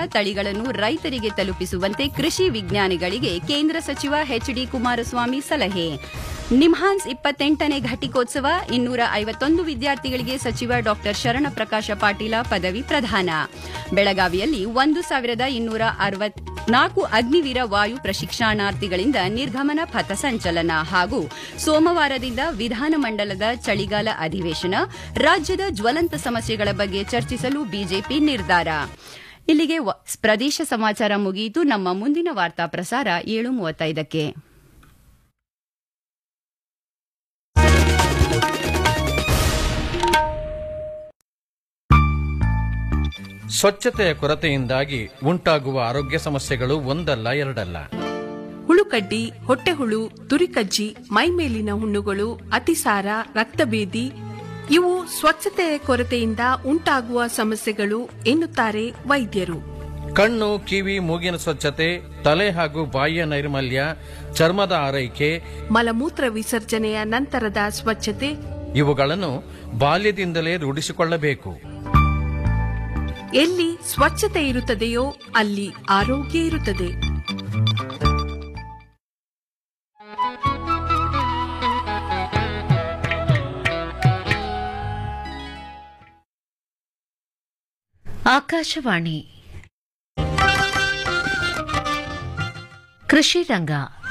ತಳಿಗಳನ್ನು ರೈತರಿಗೆ ತಲುಪಿಸುವಂತೆ ಕೃಷಿ ವಿಜ್ಞಾನಿಗಳಿಗೆ ಕೇಂದ್ರ ಸಚಿವ ಎಚ್ಡಿ ಕುಮಾರಸ್ವಾಮಿ ಸಲಹೆ ನಿಮ್ಹಾನ್ಸ್ ಇಪ್ಪತ್ತೆಂಟನೇ ಘಟಿಕೋತ್ಸವ ಇನ್ನೂರ ಐವತ್ತೊಂದು ವಿದ್ಯಾರ್ಥಿಗಳಿಗೆ ಸಚಿವ ಡಾಕ್ಟರ್ ಶರಣಪ್ರಕಾಶ ಪಾಟೀಲ ಪದವಿ ಪ್ರದಾನ ಬೆಳಗಾವಿಯಲ್ಲಿ ಒಂದು ಸಾವಿರದ ಇನ್ನೂರ ಅರವತ್ನಾಲ್ಕು ಅಗ್ನಿವೀರ ವಾಯು ಪ್ರಶಿಕ್ಷಣಾರ್ಥಿಗಳಿಂದ ನಿರ್ಗಮನ ಪಥಸಂಚಲನ ಹಾಗೂ ಸೋಮವಾರದಿಂದ ವಿಧಾನಮಂಡಲದ ಚಳಿಗಾಲ ಅಧಿವೇಶನ ರಾಜ್ಯದ ಜ್ವಲಂತ ಸಮಸ್ಯೆಗಳ ಬಗ್ಗೆ ಚರ್ಚಿಸಲು ಬಿಜೆಪಿ ನಿರ್ಧಾರ ಇಲ್ಲಿಗೆ ವ- ಪ್ರದೇಶ ಸಮಾಚಾರ ಮುಗಿಯಿತು ನಮ್ಮ ಮುಂದಿನ ವಾರ್ತಾ ಪ್ರಸಾರ ಏಳು ಮೂವತ್ತೈದಕ್ಕೆ ಸ್ವಚ್ಛತೆಯ ಕೊರತೆಯಿಂದಾಗಿ ಉಂಟಾಗುವ ಆರೋಗ್ಯ ಸಮಸ್ಯೆಗಳು ಒಂದಲ್ಲ ಎರಡಲ್ಲ ಹುಳುಕಡ್ಡಿ ಹೊಟ್ಟೆಹುಳು ತುರಿಕಜ್ಜಿ ಮೈಮೇಲಿನ ಹುಣ್ಣುಗಳು ಅತಿಸಾರ ರಕ್ತಭೇದಿ ಇವು ಸ್ವಚ್ಛತೆಯ ಕೊರತೆಯಿಂದ ಉಂಟಾಗುವ ಸಮಸ್ಯೆಗಳು ಎನ್ನುತ್ತಾರೆ ವೈದ್ಯರು ಕಣ್ಣು ಕಿವಿ ಮೂಗಿನ ಸ್ವಚ್ಛತೆ ತಲೆ ಹಾಗೂ ಬಾಯಿಯ ನೈರ್ಮಲ್ಯ ಚರ್ಮದ ಆರೈಕೆ ಮಲಮೂತ್ರ ವಿಸರ್ಜನೆಯ ನಂತರದ ಸ್ವಚ್ಛತೆ ಇವುಗಳನ್ನು ಬಾಲ್ಯದಿಂದಲೇ ರೂಢಿಸಿಕೊಳ್ಳಬೇಕು ಎಲ್ಲಿ ಸ್ವಚ್ಛತೆ ಇರುತ್ತದೆಯೋ ಅಲ್ಲಿ ಆರೋಗ್ಯ ಇರುತ್ತದೆ ಆಕಾಶವಾಣಿ ಕೃಷಿ ರಂಗ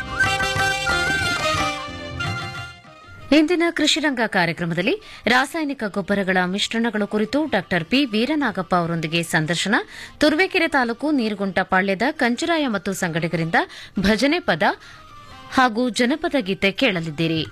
ಇಂದಿನ ಕೃಷಿ ರಂಗ ಕಾರ್ಯಕ್ರಮದಲ್ಲಿ ರಾಸಾಯನಿಕ ಗೊಬ್ಬರಗಳ ಮಿಶ್ರಣಗಳ ಕುರಿತು ಡಾಕ್ಟರ್ ಪಿ ವೀರನಾಗಪ್ಪ ಅವರೊಂದಿಗೆ ಸಂದರ್ಶನ ತುರುವೇಕೆರೆ ತಾಲೂಕು ನೀರುಗುಂಟ ಪಾಳ್ಯದ ಕಂಚರಾಯ ಮತ್ತು ಸಂಗಡಿಗರಿಂದ ಭಜನೆ ಪದ ಹಾಗೂ ಜನಪದ ಗೀತೆ ಕೇಳಲಿದ್ದೀರಿ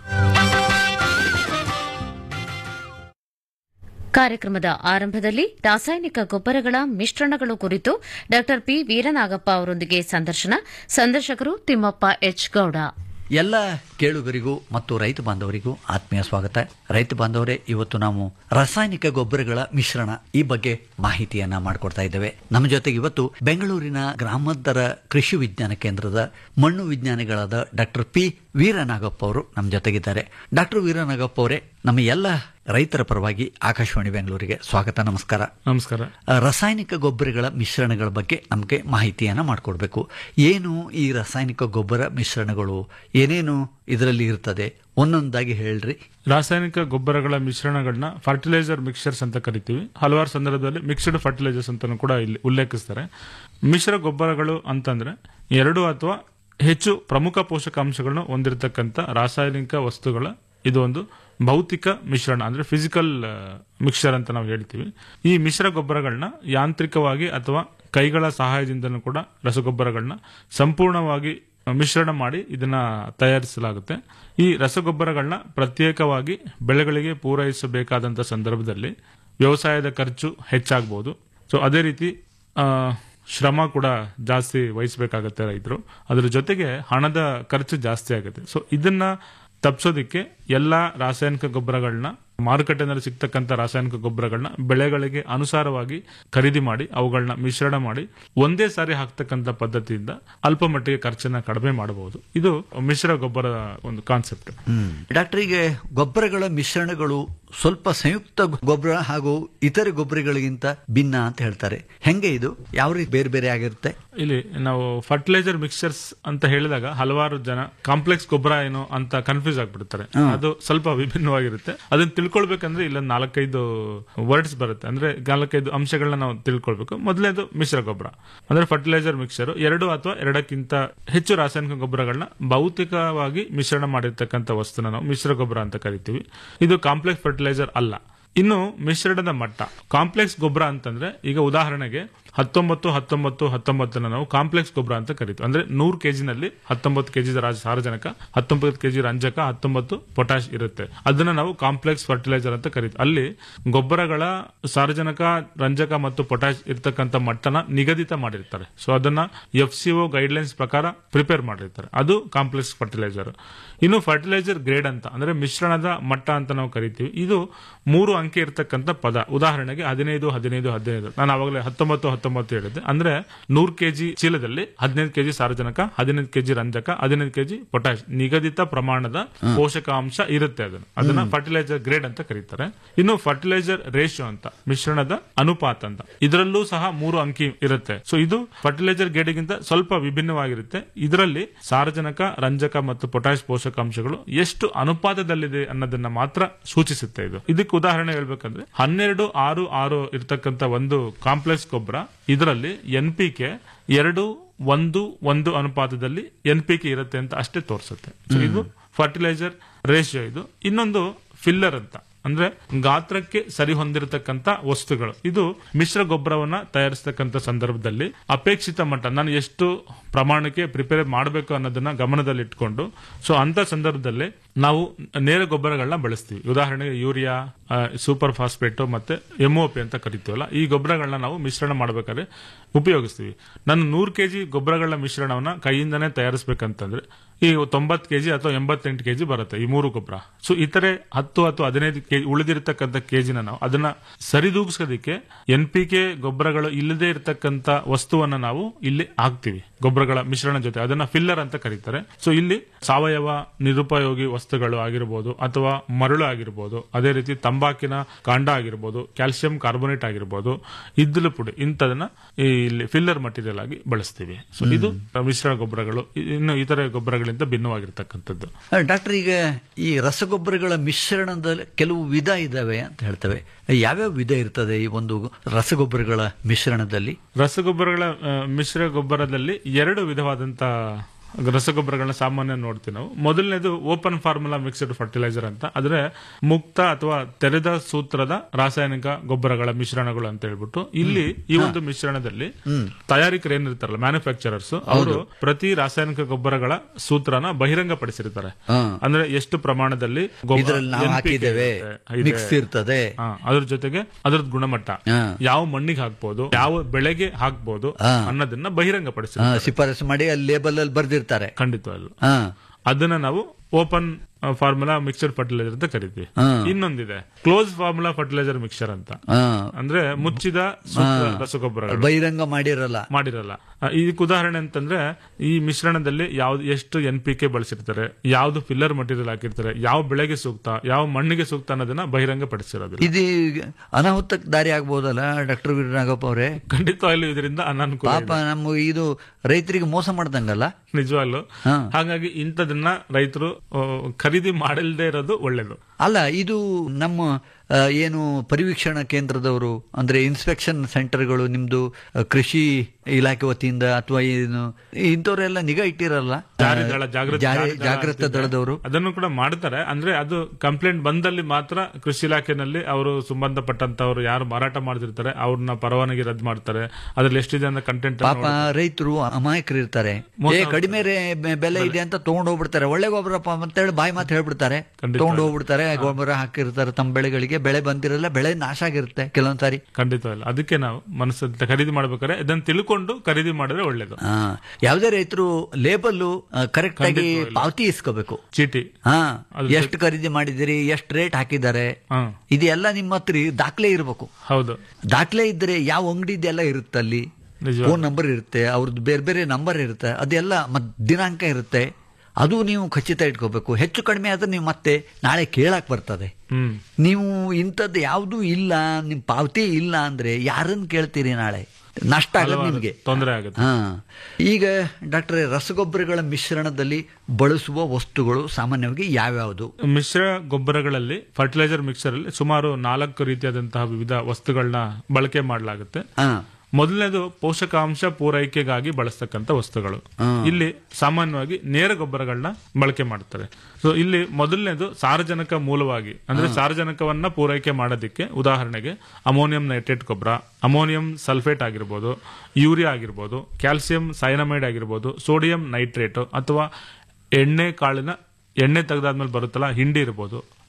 ಕಾರ್ಯಕ್ರಮದ ಆರಂಭದಲ್ಲಿ ರಾಸಾಯನಿಕ ಗೊಬ್ಬರಗಳ ಮಿಶ್ರಣಗಳು ಕುರಿತು ಡಾಕ್ಟರ್ ಪಿ ವೀರನಾಗಪ್ಪ ಅವರೊಂದಿಗೆ ಸಂದರ್ಶನ ಸಂದರ್ಶಕರು ತಿಮ್ಮಪ್ಪ ಎಚ್ ಗೌಡ ಎಲ್ಲ ಕೇಳುಗರಿಗೂ ಮತ್ತು ರೈತ ಬಾಂಧವರಿಗೂ ಆತ್ಮೀಯ ಸ್ವಾಗತ ರೈತ ಬಾಂಧವರೇ ಇವತ್ತು ನಾವು ರಾಸಾಯನಿಕ ಗೊಬ್ಬರಗಳ ಮಿಶ್ರಣ ಈ ಬಗ್ಗೆ ಮಾಹಿತಿಯನ್ನ ಮಾಡಿಕೊಡ್ತಾ ಇದ್ದೇವೆ ನಮ್ಮ ಜೊತೆಗೆ ಇವತ್ತು ಬೆಂಗಳೂರಿನ ಗ್ರಾಮಾಂತರ ಕೃಷಿ ವಿಜ್ಞಾನ ಕೇಂದ್ರದ ಮಣ್ಣು ವಿಜ್ಞಾನಿಗಳಾದ ಡಾಕ್ಟರ್ ಪಿ ವೀರನಾಗಪ್ಪ ಅವರು ನಮ್ಮ ಜೊತೆಗಿದ್ದಾರೆ ಡಾಕ್ಟರ್ ವೀರನಾಗಪ್ಪ ಅವರೇ ನಮ್ಮ ಎಲ್ಲ ರೈತರ ಪರವಾಗಿ ಆಕಾಶವಾಣಿ ಬೆಂಗಳೂರಿಗೆ ಸ್ವಾಗತ ನಮಸ್ಕಾರ ನಮಸ್ಕಾರ ಆ, ರಾಸಾಯನಿಕ ಗೊಬ್ಬರಗಳ ಮಿಶ್ರಣಗಳ ಬಗ್ಗೆ ನಮಗೆ ಮಾಹಿತಿಯನ್ನ ಮಾಡಿಕೊಡ್ಬೇಕು ಏನು ಈ ರಾಸಾಯನಿಕ ಗೊಬ್ಬರ ಮಿಶ್ರಣಗಳು ಏನೇನು ಇದರಲ್ಲಿ ಇರ್ತದೆ ಒಂದೊಂದಾಗಿ ಹೇಳ್ರಿ ರಾಸಾಯನಿಕ ಗೊಬ್ಬರಗಳ ಮಿಶ್ರಣಗಳನ್ನ ಫರ್ಟಿಲೈಸರ್ ಮಿಕ್ಸರ್ಸ್ ಅಂತ ಕರಿತೀವಿ ಹಲವಾರು ಸಂದರ್ಭದಲ್ಲಿ ಮಿಕ್ಸ್ಡ್ ಫರ್ಟಿಲೈಸರ್ಸ್ ಅಂತಾನು ಕೂಡ ಇಲ್ಲಿ ಉಲ್ಲೇಖಿಸ್ತಾರೆ ಮಿಶ್ರ ಗೊಬ್ಬರಗಳು ಅಂತಂದ್ರೆ ಎರಡು ಅಥವಾ ಹೆಚ್ಚು ಪ್ರಮುಖ ಪೋಷಕಾಂಶಗಳನ್ನು ಹೊಂದಿರತಕ್ಕಂಥ ರಾಸಾಯನಿಕ ವಸ್ತುಗಳ ಇದು ಒಂದು ಭೌತಿಕ ಮಿಶ್ರಣ ಅಂದ್ರೆ ಫಿಸಿಕಲ್ ಮಿಕ್ಸರ್ ಅಂತ ನಾವು ಹೇಳ್ತೀವಿ ಈ ಮಿಶ್ರ ಗೊಬ್ಬರಗಳನ್ನ ಯಾಂತ್ರಿಕವಾಗಿ ಅಥವಾ ಕೈಗಳ ಸಹಾಯದಿಂದನೂ ಕೂಡ ರಸಗೊಬ್ಬರಗಳನ್ನ ಸಂಪೂರ್ಣವಾಗಿ ಮಿಶ್ರಣ ಮಾಡಿ ಇದನ್ನ ತಯಾರಿಸಲಾಗುತ್ತೆ ಈ ರಸಗೊಬ್ಬರಗಳನ್ನ ಪ್ರತ್ಯೇಕವಾಗಿ ಬೆಳೆಗಳಿಗೆ ಪೂರೈಸಬೇಕಾದಂತ ಸಂದರ್ಭದಲ್ಲಿ ವ್ಯವಸಾಯದ ಖರ್ಚು ಹೆಚ್ಚಾಗಬಹುದು ಸೊ ಅದೇ ರೀತಿ ಆ, ಶ್ರಮ ಕೂಡ ಜಾಸ್ತಿ ವಹಿಸಬೇಕಾಗತ್ತೆ ರೈತರು ಅದ್ರ ಜೊತೆಗೆ ಹಣದ ಖರ್ಚು ಜಾಸ್ತಿ ಆಗುತ್ತೆ ಸೊ ಇದನ್ನ ತಪ್ಪಿಸೋದಿಕ್ಕೆ ಎಲ್ಲಾ ರಾಸಾಯನಿಕ ಗೊಬ್ಬರಗಳನ್ನ ಮಾರುಕಟ್ಟೆನಲ್ಲಿ ಸಿಗ್ತಕ್ಕಂಥ ರಾಸಾಯನಿಕ ಗೊಬ್ಬರಗಳನ್ನ ಬೆಳೆಗಳಿಗೆ ಅನುಸಾರವಾಗಿ ಖರೀದಿ ಮಾಡಿ ಅವುಗಳನ್ನ ಮಿಶ್ರಣ ಮಾಡಿ ಒಂದೇ ಸಾರಿ ಹಾಕ್ತಕ್ಕಂಥ ಪದ್ಧತಿಯಿಂದ ಅಲ್ಪ ಮಟ್ಟಿಗೆ ಖರ್ಚನ್ನ ಕಡಿಮೆ ಮಾಡಬಹುದು ಇದು ಮಿಶ್ರ ಗೊಬ್ಬರ ಒಂದು ಕಾನ್ಸೆಪ್ಟ್ ಡಾಕ್ಟರ್ ಈಗ ಗೊಬ್ಬರಗಳ ಮಿಶ್ರಣಗಳು ಸ್ವಲ್ಪ ಸಂಯುಕ್ತ ಗೊಬ್ಬರ ಹಾಗೂ ಇತರೆ ಗೊಬ್ಬರಗಳಿಗಿಂತ ಭಿನ್ನ ಅಂತ ಹೇಳ್ತಾರೆ ಹೆಂಗೆ ಇದು ಯಾವ ರೀತಿ ಬೇರೆ ಬೇರೆ ಆಗಿರುತ್ತೆ ಇಲ್ಲಿ ನಾವು ಫರ್ಟಿಲೈಸರ್ ಮಿಕ್ಸ್ಚರ್ಸ್ ಅಂತ ಹೇಳಿದಾಗ ಹಲವಾರು ಜನ ಕಾಂಪ್ಲೆಕ್ಸ್ ಗೊಬ್ಬರ ಏನು ಅಂತ ಕನ್ಫ್ಯೂಸ್ ಆಗ್ಬಿಡ್ತಾರೆ ಅದು ಸ್ವಲ್ಪ ವಿಭಿನ್ನವಾಗಿರುತ್ತೆ ಅದನ್ನ ತಿಳ್ಕೊಳ್ಬೇಕಂದ್ರೆ ಇಲ್ಲೊಂದು ನಾಲ್ಕೈದು ವರ್ಡ್ಸ್ ಬರುತ್ತೆ ಅಂದ್ರೆ ನಾಲ್ಕೈದು ಅಂಶಗಳನ್ನ ನಾವು ತಿಳ್ಕೊಳ್ಬೇಕು ಮೊದಲನೇದು ಮಿಶ್ರ ಗೊಬ್ಬರ ಅಂದ್ರೆ ಫರ್ಟಿಲೈಸರ್ ಮಿಕ್ಸರ್ ಎರಡು ಅಥವಾ ಎರಡಕ್ಕಿಂತ ಹೆಚ್ಚು ರಾಸಾಯನಿಕ ಗೊಬ್ಬರಗಳನ್ನ ಭೌತಿಕವಾಗಿ ಮಿಶ್ರಣ ಮಾಡಿರ್ತಕ್ಕಂಥ ವಸ್ತುನ ನಾವು ಮಿಶ್ರ ಗೊಬ್ಬರ ಅಂತ ಕರಿತೀವಿ ಇದು ಕಾಂಪ್ಲೆಕ್ಸ್ ಫರ್ಟಿಲೈಸರ್ ಅಲ್ಲ ಇನ್ನು ಮಿಶ್ರಣದ ಮಟ್ಟ ಕಾಂಪ್ಲೆಕ್ಸ್ ಗೊಬ್ಬರ ಅಂತಂದ್ರೆ ಈಗ ಉದಾಹರಣೆಗೆ ಹತ್ತೊಂಬತ್ತು ಹತ್ತೊಂಬತ್ತು ಹತ್ತೊಂಬತ್ತನ್ನ ನಾವು ಕಾಂಪ್ಲೆಕ್ಸ್ ಗೊಬ್ಬರ ಅಂತ ಕರಿತೀವಿ ಅಂದ್ರೆ ನೂರು ಕೆಜಿನಲ್ಲಿ ಹತ್ತೊಂಬತ್ತು ಕೆಜಿ ಸಾರಜನಕ ಹತ್ತೊಂಬತ್ತು ಕೆಜಿ ರಂಜಕ ಹತ್ತೊಂಬತ್ತು ಪೊಟ್ಯಾಶ್ ಇರುತ್ತೆ ಅದನ್ನ ನಾವು ಕಾಂಪ್ಲೆಕ್ಸ್ ಫರ್ಟಿಲೈಸರ್ ಅಂತ ಕರಿತೀವಿ ಅಲ್ಲಿ ಗೊಬ್ಬರಗಳ ಸಾರಜನಕ ರಂಜಕ ಮತ್ತು ಪೊಟ್ಯಾಶ್ ಇರ್ತಕ್ಕಂಥ ಮಟ್ಟನ ನಿಗದಿತ ಮಾಡಿರ್ತಾರೆ ಸೊ ಅದನ್ನ ಎಫ್ ಸಿಒ ಗೈಡ್ಲೈನ್ಸ್ ಪ್ರಕಾರ ಪ್ರಿಪೇರ್ ಮಾಡಿರ್ತಾರೆ ಅದು ಕಾಂಪ್ಲೆಕ್ಸ್ ಫರ್ಟಿಲೈಸರ್ ಇನ್ನು ಫರ್ಟಿಲೈಸರ್ ಗ್ರೇಡ್ ಅಂತ ಅಂದ್ರೆ ಮಿಶ್ರಣದ ಮಟ್ಟ ಅಂತ ನಾವು ಕರಿತೀವಿ ಇದು ಮೂರು ಅಂಕೆ ಇರತಕ್ಕಂಥ ಪದ ಉದಾಹರಣೆಗೆ ಹದಿನೈದು ಹದಿನೈದು ಹದಿನೈದು ನಾನು ಅವಾಗಲೇ ಹತ್ತೊಂಬತ್ತು ತೊಂಬತ್ತೊಂಬತ್ತು ಹೇಳಿದೆ ಅಂದ್ರೆ ನೂರ್ ಕೆಜಿ ಚೀಲದಲ್ಲಿ ಹದಿನೈದು ಕೆಜಿ ಸಾರಜನಕ ಹದಿನೈದು ಕೆಜಿ ರಂಜಕ ಹದಿನೈದು ಕೆಜಿ ಪೊಟ್ಯಾಶ್ ನಿಗದಿತ ಪ್ರಮಾಣದ ಪೋಷಕಾಂಶ ಇರುತ್ತೆ ಅದನ್ನ ಅದನ್ನ ಫರ್ಟಿಲೈಸರ್ ಗ್ರೇಡ್ ಅಂತ ಕರೀತಾರೆ ಇನ್ನು ಫರ್ಟಿಲೈಸರ್ ರೇಷಿಯೋ ಅಂತ ಮಿಶ್ರಣದ ಅನುಪಾತ ಅಂತ ಇದರಲ್ಲೂ ಸಹ ಮೂರು ಅಂಕಿ ಇರುತ್ತೆ ಸೊ ಇದು ಫರ್ಟಿಲೈಸರ್ ಗ್ರೇಡ್ಗಿಂತ ಸ್ವಲ್ಪ ವಿಭಿನ್ನವಾಗಿರುತ್ತೆ ಇದರಲ್ಲಿ ಸಾರಜನಕ ರಂಜಕ ಮತ್ತು ಪೊಟ್ಯಾಶ್ ಪೋಷಕಾಂಶಗಳು ಎಷ್ಟು ಅನುಪಾತದಲ್ಲಿದೆ ಅನ್ನೋದನ್ನ ಮಾತ್ರ ಸೂಚಿಸುತ್ತೆ ಇದು ಇದಕ್ಕೆ ಉದಾಹರಣೆ ಹೇಳ್ಬೇಕಂದ್ರೆ ಹನ್ನೆರಡು ಆರು ಆರು ಇರ್ತಕ್ಕಂಥ ಒಂದು ಕಾಂಪ್ಲೆಕ್ಸ್ ಗೊಬ್ಬರ ಇದರಲ್ಲಿ ಎನ್ ಪಿ ಕೆ ಎರಡು ಒಂದು ಒಂದು ಅನುಪಾತದಲ್ಲಿ ಎನ್ ಪಿ ಕೆ ಇರುತ್ತೆ ಅಂತ ಅಷ್ಟೇ ತೋರಿಸುತ್ತೆ ಸೊ ಇದು ಫರ್ಟಿಲೈಸರ್ ರೇಷಿಯೋ ಇದು ಇನ್ನೊಂದು ಫಿಲ್ಲರ್ ಅಂತ ಅಂದ್ರೆ ಗಾತ್ರಕ್ಕೆ ಸರಿ ಹೊಂದಿರತಕ್ಕಂತ ವಸ್ತುಗಳು ಇದು ಮಿಶ್ರ ಗೊಬ್ಬರವನ್ನ ತಯಾರಿಸತಕ್ಕಂತ ಸಂದರ್ಭದಲ್ಲಿ ಅಪೇಕ್ಷಿತ ಮಟ್ಟ ನಾನು ಎಷ್ಟು ಪ್ರಮಾಣಕ್ಕೆ ಪ್ರಿಪೇರ್ ಮಾಡಬೇಕು ಅನ್ನೋದನ್ನ ಗಮನದಲ್ಲಿ ಇಟ್ಕೊಂಡು ಸೊ ಅಂತ ಸಂದರ್ಭದಲ್ಲಿ ನಾವು ನೇರ ಗೊಬ್ಬರಗಳನ್ನ ಬಳಸ್ತೀವಿ ಉದಾಹರಣೆಗೆ ಯೂರಿಯಾ ಸೂಪರ್ ಫಾಸ್ಫೇಟ್ ಮತ್ತೆ ಎಂಒಪಿ ಅಂತ ಕರಿತೀವಲ್ಲ ಈ ಗೊಬ್ಬರಗಳನ್ನ ನಾವು ಮಿಶ್ರಣ ಮಾಡಬೇಕಾದ್ರೆ ಉಪಯೋಗಿಸ್ತೀವಿ ನಾನು ನೂರು ಕೆಜಿ ಗೊಬ್ಬರಗಳ ಮಿಶ್ರಣವನ್ನ ಕೈಯಿಂದನೇ ತಯಾರಿಸಬೇಕಂತಂದ್ರೆ ಈ ತೊಂಬತ್ತು ಕೆಜಿ ಅಥವಾ ಎಂಬತ್ತೆಂಟು ಕೆಜಿ ಬರುತ್ತೆ ಈ ಮೂರು ಗೊಬ್ಬರ ಸೊ ಇತರೆ ಹತ್ತು ಅಥವಾ ಹದಿನೈದು ಕೆಜಿ ಉಳಿದಿರತಕ್ಕಂಥ ಕೆಜಿನ ನಾವು ಅದನ್ನ ಸರಿದೂಗಿಸೋದಕ್ಕೆ ಎನ್ ಪಿ ಕೆ ಗೊಬ್ಬರಗಳು ಇಲ್ಲದೆ ಇರತಕ್ಕಂತ ವಸ್ತುವನ್ನ ನಾವು ಇಲ್ಲಿ ಹಾಕ್ತಿವಿ ಗೊಬ್ಬರಗಳ ಮಿಶ್ರಣ ಜೊತೆ ಅದನ್ನ ಫಿಲ್ಲರ್ ಅಂತ ಕರೀತಾರೆ ಸೊ ಇಲ್ಲಿ ಸಾವಯವ ನಿರುಪಯೋಗಿ ವಸ್ತುಗಳು ಆಗಿರ್ಬೋದು ಅಥವಾ ಮರಳು ಆಗಿರ್ಬೋದು ಅದೇ ರೀತಿ ತಂಬಾಕಿನ ಕಾಂಡ ಆಗಿರ್ಬೋದು ಕ್ಯಾಲ್ಸಿಯಂ ಕಾರ್ಬೋನೇಟ್ ಆಗಿರ್ಬೋದು ಇದ್ದಲು ಪುಡಿ ಇಂಥದನ್ನ ಈ ಇಲ್ಲಿ ಫಿಲ್ಲರ್ ಮಟೀರಿಯಲ್ ಆಗಿ ಬಳಸ್ತೀವಿ ಸೊ ಇದು ಮಿಶ್ರ ಗೊಬ್ಬರಗಳು ಇ- ಇನ್ನು ಇತರೆ ಗೊಬ್ಬರಗಳಿಂದ ಭಿನ್ನವಾಗಿರ್ತಕ್ಕಂಥದ್ದು ಡಾಕ್ಟರ್ ಈಗ ಈ ರಸಗೊಬ್ಬರಗಳ ಮಿಶ್ರಣದಲ್ಲಿ ಕೆಲವು ವಿಧ ಇದಾವೆ ಅಂತ ಹೇಳ್ತೇವೆ ಯಾವ್ಯಾವ ವಿಧ ಇರ್ತದೆ ಈ ಒಂದು ರಸಗೊಬ್ಬರಗಳ ಮಿಶ್ರಣದಲ್ಲಿ ರಸಗೊಬ್ಬರಗಳ ಆ, ಮಿಶ್ರ ಗೊಬ್ಬರದಲ್ಲಿ ಎರಡು ವಿಧವಾದಂತ ರಸಗೊಬ್ಬರಗಳನ್ನ ಸಾಮಾನ್ಯ ನೋಡ್ತೀವಿ ನಾವು ಮೊದಲನೇದು ಓಪನ್ ಫಾರ್ಮುಲಾ ಮಿಕ್ಸ್ಡ್ ಫರ್ಟಿಲೈಸರ್ ಅಂತ ಅಂದ್ರೆ ಮುಕ್ತ ಅಥವಾ ತೆರೆದ ಸೂತ್ರದ ರಾಸಾಯನಿಕ ಗೊಬ್ಬರಗಳ ಮಿಶ್ರಣಗಳು ಅಂತ ಹೇಳ್ಬಿಟ್ಟು ಇಲ್ಲಿ ಈ ಒಂದು ಮಿಶ್ರಣದಲ್ಲಿ ತಯಾರಿಕರು ಏನಿರ್ತಾರಲ್ಲ ಮ್ಯಾನುಫ್ಯಾಕ್ಚರರ್ಸ್ ಅವರು ಪ್ರತಿ ರಾಸಾಯನಿಕ ಗೊಬ್ಬರಗಳ ಸೂತ್ರನ ಬಹಿರಂಗಪಡಿಸಿರ್ತಾರೆ ಅಂದ್ರೆ ಎಷ್ಟು ಪ್ರಮಾಣದಲ್ಲಿ ಗೊಬ್ಬರ- ಇದ್ರಲ್ಲಿ ನಾವು NPK ಹಾಕಿದ್ದೇವೆ ಇರುತ್ತೆ, ಇದೆ. ಮಿಕ್ಸ್ ಇರ್ತದೆ ಹಾ, ಅದ್ರ ಜೊತೆಗೆ ಅದ್ರದ್ ಗುಣಮಟ್ಟ ಹಾ. ಯಾವ ಮಣ್ಣಿಗೆ ಹಾಕ್ಬೋದು ಯಾವ ಬೆಳೆಗೆ ಹಾಕ್ಬೋದು ಅನ್ನೋದನ್ನ ಬಹಿರಂಗಪಡಿಸಿ ಆ, ಶಿಫಾರಸು ಮಾಡಿ ಅಲ್ಲಿ ಲೇಬಲ್ ಅಲ್ಲಿ ಬರ್ದಿರ್ತಾರೆ ಖಂಡಿತವಲ್ಲ ಹಾ ಅದನ್ನ ನಾವು ಓಪನ್ ಫಾರ್ಮುಲಾ ಮಿಕ್ಸರ್ ಫರ್ಟಿಲೈಸರ್ ಅಂತ ಕರಿತೀವಿ ಹಾ. ಇನ್ನೊಂದಿದೆ ಕ್ಲೋಸ್ ಫಾರ್ಮುಲಾ ಫರ್ಟಿಲೈಸರ್ ಮಿಕ್ಸರ್ ಅಂತ ಹಾ ಅಂದ್ರೆ ಮುಚ್ಚಿದ ಸೂಕ್ತ ರಸಗೊಬ್ಬರಗಳು ಬಹಿರಂಗ ಮಾಡಿರಲ್ಲ ಮಾಡಿರಲ್ಲ ಆ, ಇದಕ್ಕೆ ಉದಾಹರಣೆ ಅಂತಂದ್ರೆ ಈ ಮಿಶ್ರಣದಲ್ಲಿ ಯಾವ್ದು ಎಷ್ಟು ಎನ್ ಪಿ ಕೆ ಬಳಸಿರ್ತಾರೆ ಯಾವ್ದು ಫಿಲ್ಲರ್ ಮಟೀರಿಯಲ್ ಹಾಕಿರ್ತಾರೆ ಯಾವ ಬೆಳೆಗೆ ಸೂಕ್ತ ಯಾವ ಮಣ್ಣಿಗೆ ಸೂಕ್ತ ಅನ್ನೋದನ್ನ ಬಹಿರಂಗ ಪಡಿಸಿರೋದಿಲ್ಲ ಇದು ಅನಾಹುತಕ್ಕೆ ದಾರಿ ಆಗ್ಬೋದಲ್ಲ ಡಾಕ್ಟರ್ ವೀರನಾಗಪ್ಪ ಅವರೇ ಖಂಡಿತವಾಗ್ಲೂ ಇದರಿಂದ ಅನಾನುಕೂಲ ಪಾಪ ನಮ್ಮ ಇದು ರೈತರಿಗೆ ಮೋಸ ಮಾಡ್ದಂಗಲ್ಲ ನಿಜವಾಗ್ಲು ಹಾ. ಹಾಗಾಗಿ ಇಂಥದನ್ನ ರೈತರು ಆ, ಖರೀದಿ ಮಾಡಲ್ದೇ ಇರೋದು ಒಳ್ಳೇದು ಅಲ್ಲ ಇದು ನಮ್ಮ ಆ, ಏನು ಪರಿವೀಕ್ಷಣಾ ಕೇಂದ್ರದವರು ಅಂದ್ರೆ ಇನ್ಸ್ಪೆಕ್ಷನ್ ಸೆಂಟರ್ಗಳು ನಿಮ್ದು ಆ, ಕೃಷಿ ಇಲಾಖೆ ವತಿಯಿಂದ ಅಥವಾ ಏನು ಇಂಥವರೆಲ್ಲ ನಿಗಾ ಇಟ್ಟಿರಲ್ಲ ಜಾರಿ ದಳ, ಜಾಗೃತಿ ಜಾರಿ- ಜಾರಿ ದಳ ಜಾಗೃತ ಅಂತಿದೆ. ದಳದವರು ಅದನ್ನು ಕೂಡ ಮಾಡ್ತಾರೆ ಅಂದ್ರೆ ಅದು ಕಂಪ್ಲೇಂಟ್ ಬಂದಲ್ಲಿ ಮಾತ್ರ ಕೃಷಿ ಇಲಾಖೆನಲ್ಲಿ ಅವರು ಸಂಬಂಧಪಟ್ಟಂತವ್ರು ಯಾರು ಮಾರಾಟ ಮಾಡ್ತಿರ್ತಾರೆ ಅವ್ರನ್ನ ಪರವಾನಗಿ ರದ್ದು ಮಾಡ್ತಾರೆ ಅದ್ರಲ್ಲಿ ಎಷ್ಟಿದೆ ಅಂತ ಕಂಟೆಂಟ್ ಪಾಪ ರೈತರು ಅಮಾಯಕರು ಇರ್ತಾರೆ ಏ ಕಡಿಮೆ ರೇ- ಬೆ- ಬೆಲೆ ಇದೆ ಅಂತ ತಗೊಂಡ್ ಹೋಗ್ಬಿಡ್ತಾರೆ ಒಳ್ಳೆ ಗೊಬ್ಬರಪ್ಪ ಅಂತೇಳಿ ಬಾಯಿ ಮಾತು ಹೇಳ್ಬಿಡ್ತಾರೆ ಖಂಡಿತ. ತಗೊಂಡ್ ಹೋಗ್ಬಿಡ್ತಾರೆ ಗೊಬ್ಬರ ಹಾಕಿರ್ತಾರೆ ತಮ್ಮ ಬೆಳೆಗಳಿಗೆ ಬೆಳೆ ಬಂದಿರಲ್ಲ ಬೆಳೆ ನಾಶ ಆಗಿರುತ್ತೆ ಕೆಲವೊಂದ್ ಸಾರಿ ಖಂಡಿತ ಇಲ್ಲ ಅದಕ್ಕೆ ನಾವು ಮನಸ್ಸಲ್ಲಿ ಖರೀದಿ ಮಾಡ್ಬೇಕಾದ್ರೆ ಇದನ್ನ ತಿಳ್ಕೊಂಡು ಖರೀದಿ ಮಾಡಿದ್ರೆ ಒಳ್ಳೇದು ಆ, ಯಾವುದೇ ರೈತರು ಲೇಬಲ್ ಕರೆಕ್ಟ್ ಆಗಿ ಖಂಡಿತವಾಗ್ಲೂ. ಪಾವತಿ ಇಸ್ಕೋಬೇಕು ಚೀಟಿ ಹಾ ಅದ್ರ ಎಷ್ಟು ಖರೀದಿ ಮಾಡಿದಿರಿ ಎಷ್ಟು ರೇಟ್ ಹಾಕಿದ್ದಾರೆ ಹಾ ಇದೆಲ್ಲ ನಿಮ್ಮ ಹತ್ರ ದಾಖಲೆ ಇರಬೇಕು ಹೌದು ದಾಖಲೆ ಇದ್ರೆ ಯಾವ ಅಂಗಡಿದೆಲ್ಲ ಇರುತ್ತೆ ಅಲ್ಲಿ ನಿಜ ಫೋನ್ ನಂಬರ್ ಇರುತ್ತೆ ಅವ್ರದ್ದು ಬೇರೆ ಬೇರೆ ನಂಬರ್ ಇರುತ್ತೆ ಅದೆಲ್ಲ ಮತ್ ದಿನಾಂಕ ಇರುತ್ತೆ ಅದು ನೀವು ಖಚಿತ ಇಟ್ಕೋಬೇಕು ಹೆಚ್ಚು ಕಡಿಮೆ ಆದ್ರೆ ನೀವು ಮತ್ತೆ ನಾಳೆ ಕೇಳಕ್ ಬರ್ತದೆ ಹ್ಮ್ ನೀವು ಇಂಥದ್ದು ಯಾವುದೂ ಇಲ್ಲ ನಿಮ್ ಪಾವತಿ ಇಲ್ಲ ಅಂದ್ರೆ ಯಾರನ್ನ ಕೇಳ್ತೀರಿ ನಾಳೆ ನಷ್ಟ ಆಗಲ್ಲ ಹಲವಾರು ನಿಮ್ಗೆ ತೊಂದರೆ ಆಗುತ್ತೆ ಹಾ ಈಗ ಡಾಕ್ಟ್ರೆ ರಸಗೊಬ್ಬರಗಳ ಮಿಶ್ರಣದಲ್ಲಿ ಬಳಸುವ ವಸ್ತುಗಳು ಸಾಮಾನ್ಯವಾಗಿ ಯಾವ್ಯಾವುದು ಮಿಶ್ರ ಗೊಬ್ಬರಗಳಲ್ಲಿ ಫರ್ಟಿಲೈಸರ್ ಮಿಕ್ಸರ್ ಅಲ್ಲಿ ಸುಮಾರು ನಾಲ್ಕು ರೀತಿಯಾದಂತಹ ವಿವಿಧ ವಸ್ತುಗಳನ್ನ ಬಳಕೆ ಮಾಡಲಾಗುತ್ತೆ ಹಾ ಮೊದಲನೇದು ಪೋಷಕಾಂಶ ಪೂರೈಕೆಗಾಗಿ ಬಳಸ್ತಕ್ಕಂಥ ವಸ್ತುಗಳು ಇಲ್ಲಿ ಸಾಮಾನ್ಯವಾಗಿ ನೇರ ಗೊಬ್ಬರಗಳನ್ನ ಬಳಕೆ ಮಾಡ್ತಾರೆ ಸೊ ಇಲ್ಲಿ ಮೊದಲನೇದು ಸಾರಜನಕ ಮೂಲವಾಗಿ ಅಂದ್ರೆ ಸಾರಜನಕವನ್ನ ಪೂರೈಕೆ ಮಾಡೋದಕ್ಕೆ ಉದಾಹರಣೆಗೆ ಅಮೋನಿಯಂ ನೈಟ್ರೇಟ್ ಗೊಬ್ಬರ ಅಮೋನಿಯಂ ಸಲ್ಫೇಟ್ ಆಗಿರ್ಬೋದು ಯೂರಿಯಾ ಆಗಿರ್ಬೋದು ಕ್ಯಾಲ್ಸಿಯಂ ಸೈನಮೈಡ್ ಆಗಿರ್ಬೋದು ಸೋಡಿಯಂ ನೈಟ್ರೇಟ್ ಅಥವಾ ಎಣ್ಣೆ ಕಾಳಿನ ಎಣ್ಣೆ ತೆಗೆದಾದ್ಮೇಲೆ ಬರುತ್ತಲ್ಲ ಹಿಂಡಿ ಇರ್ಬೋದು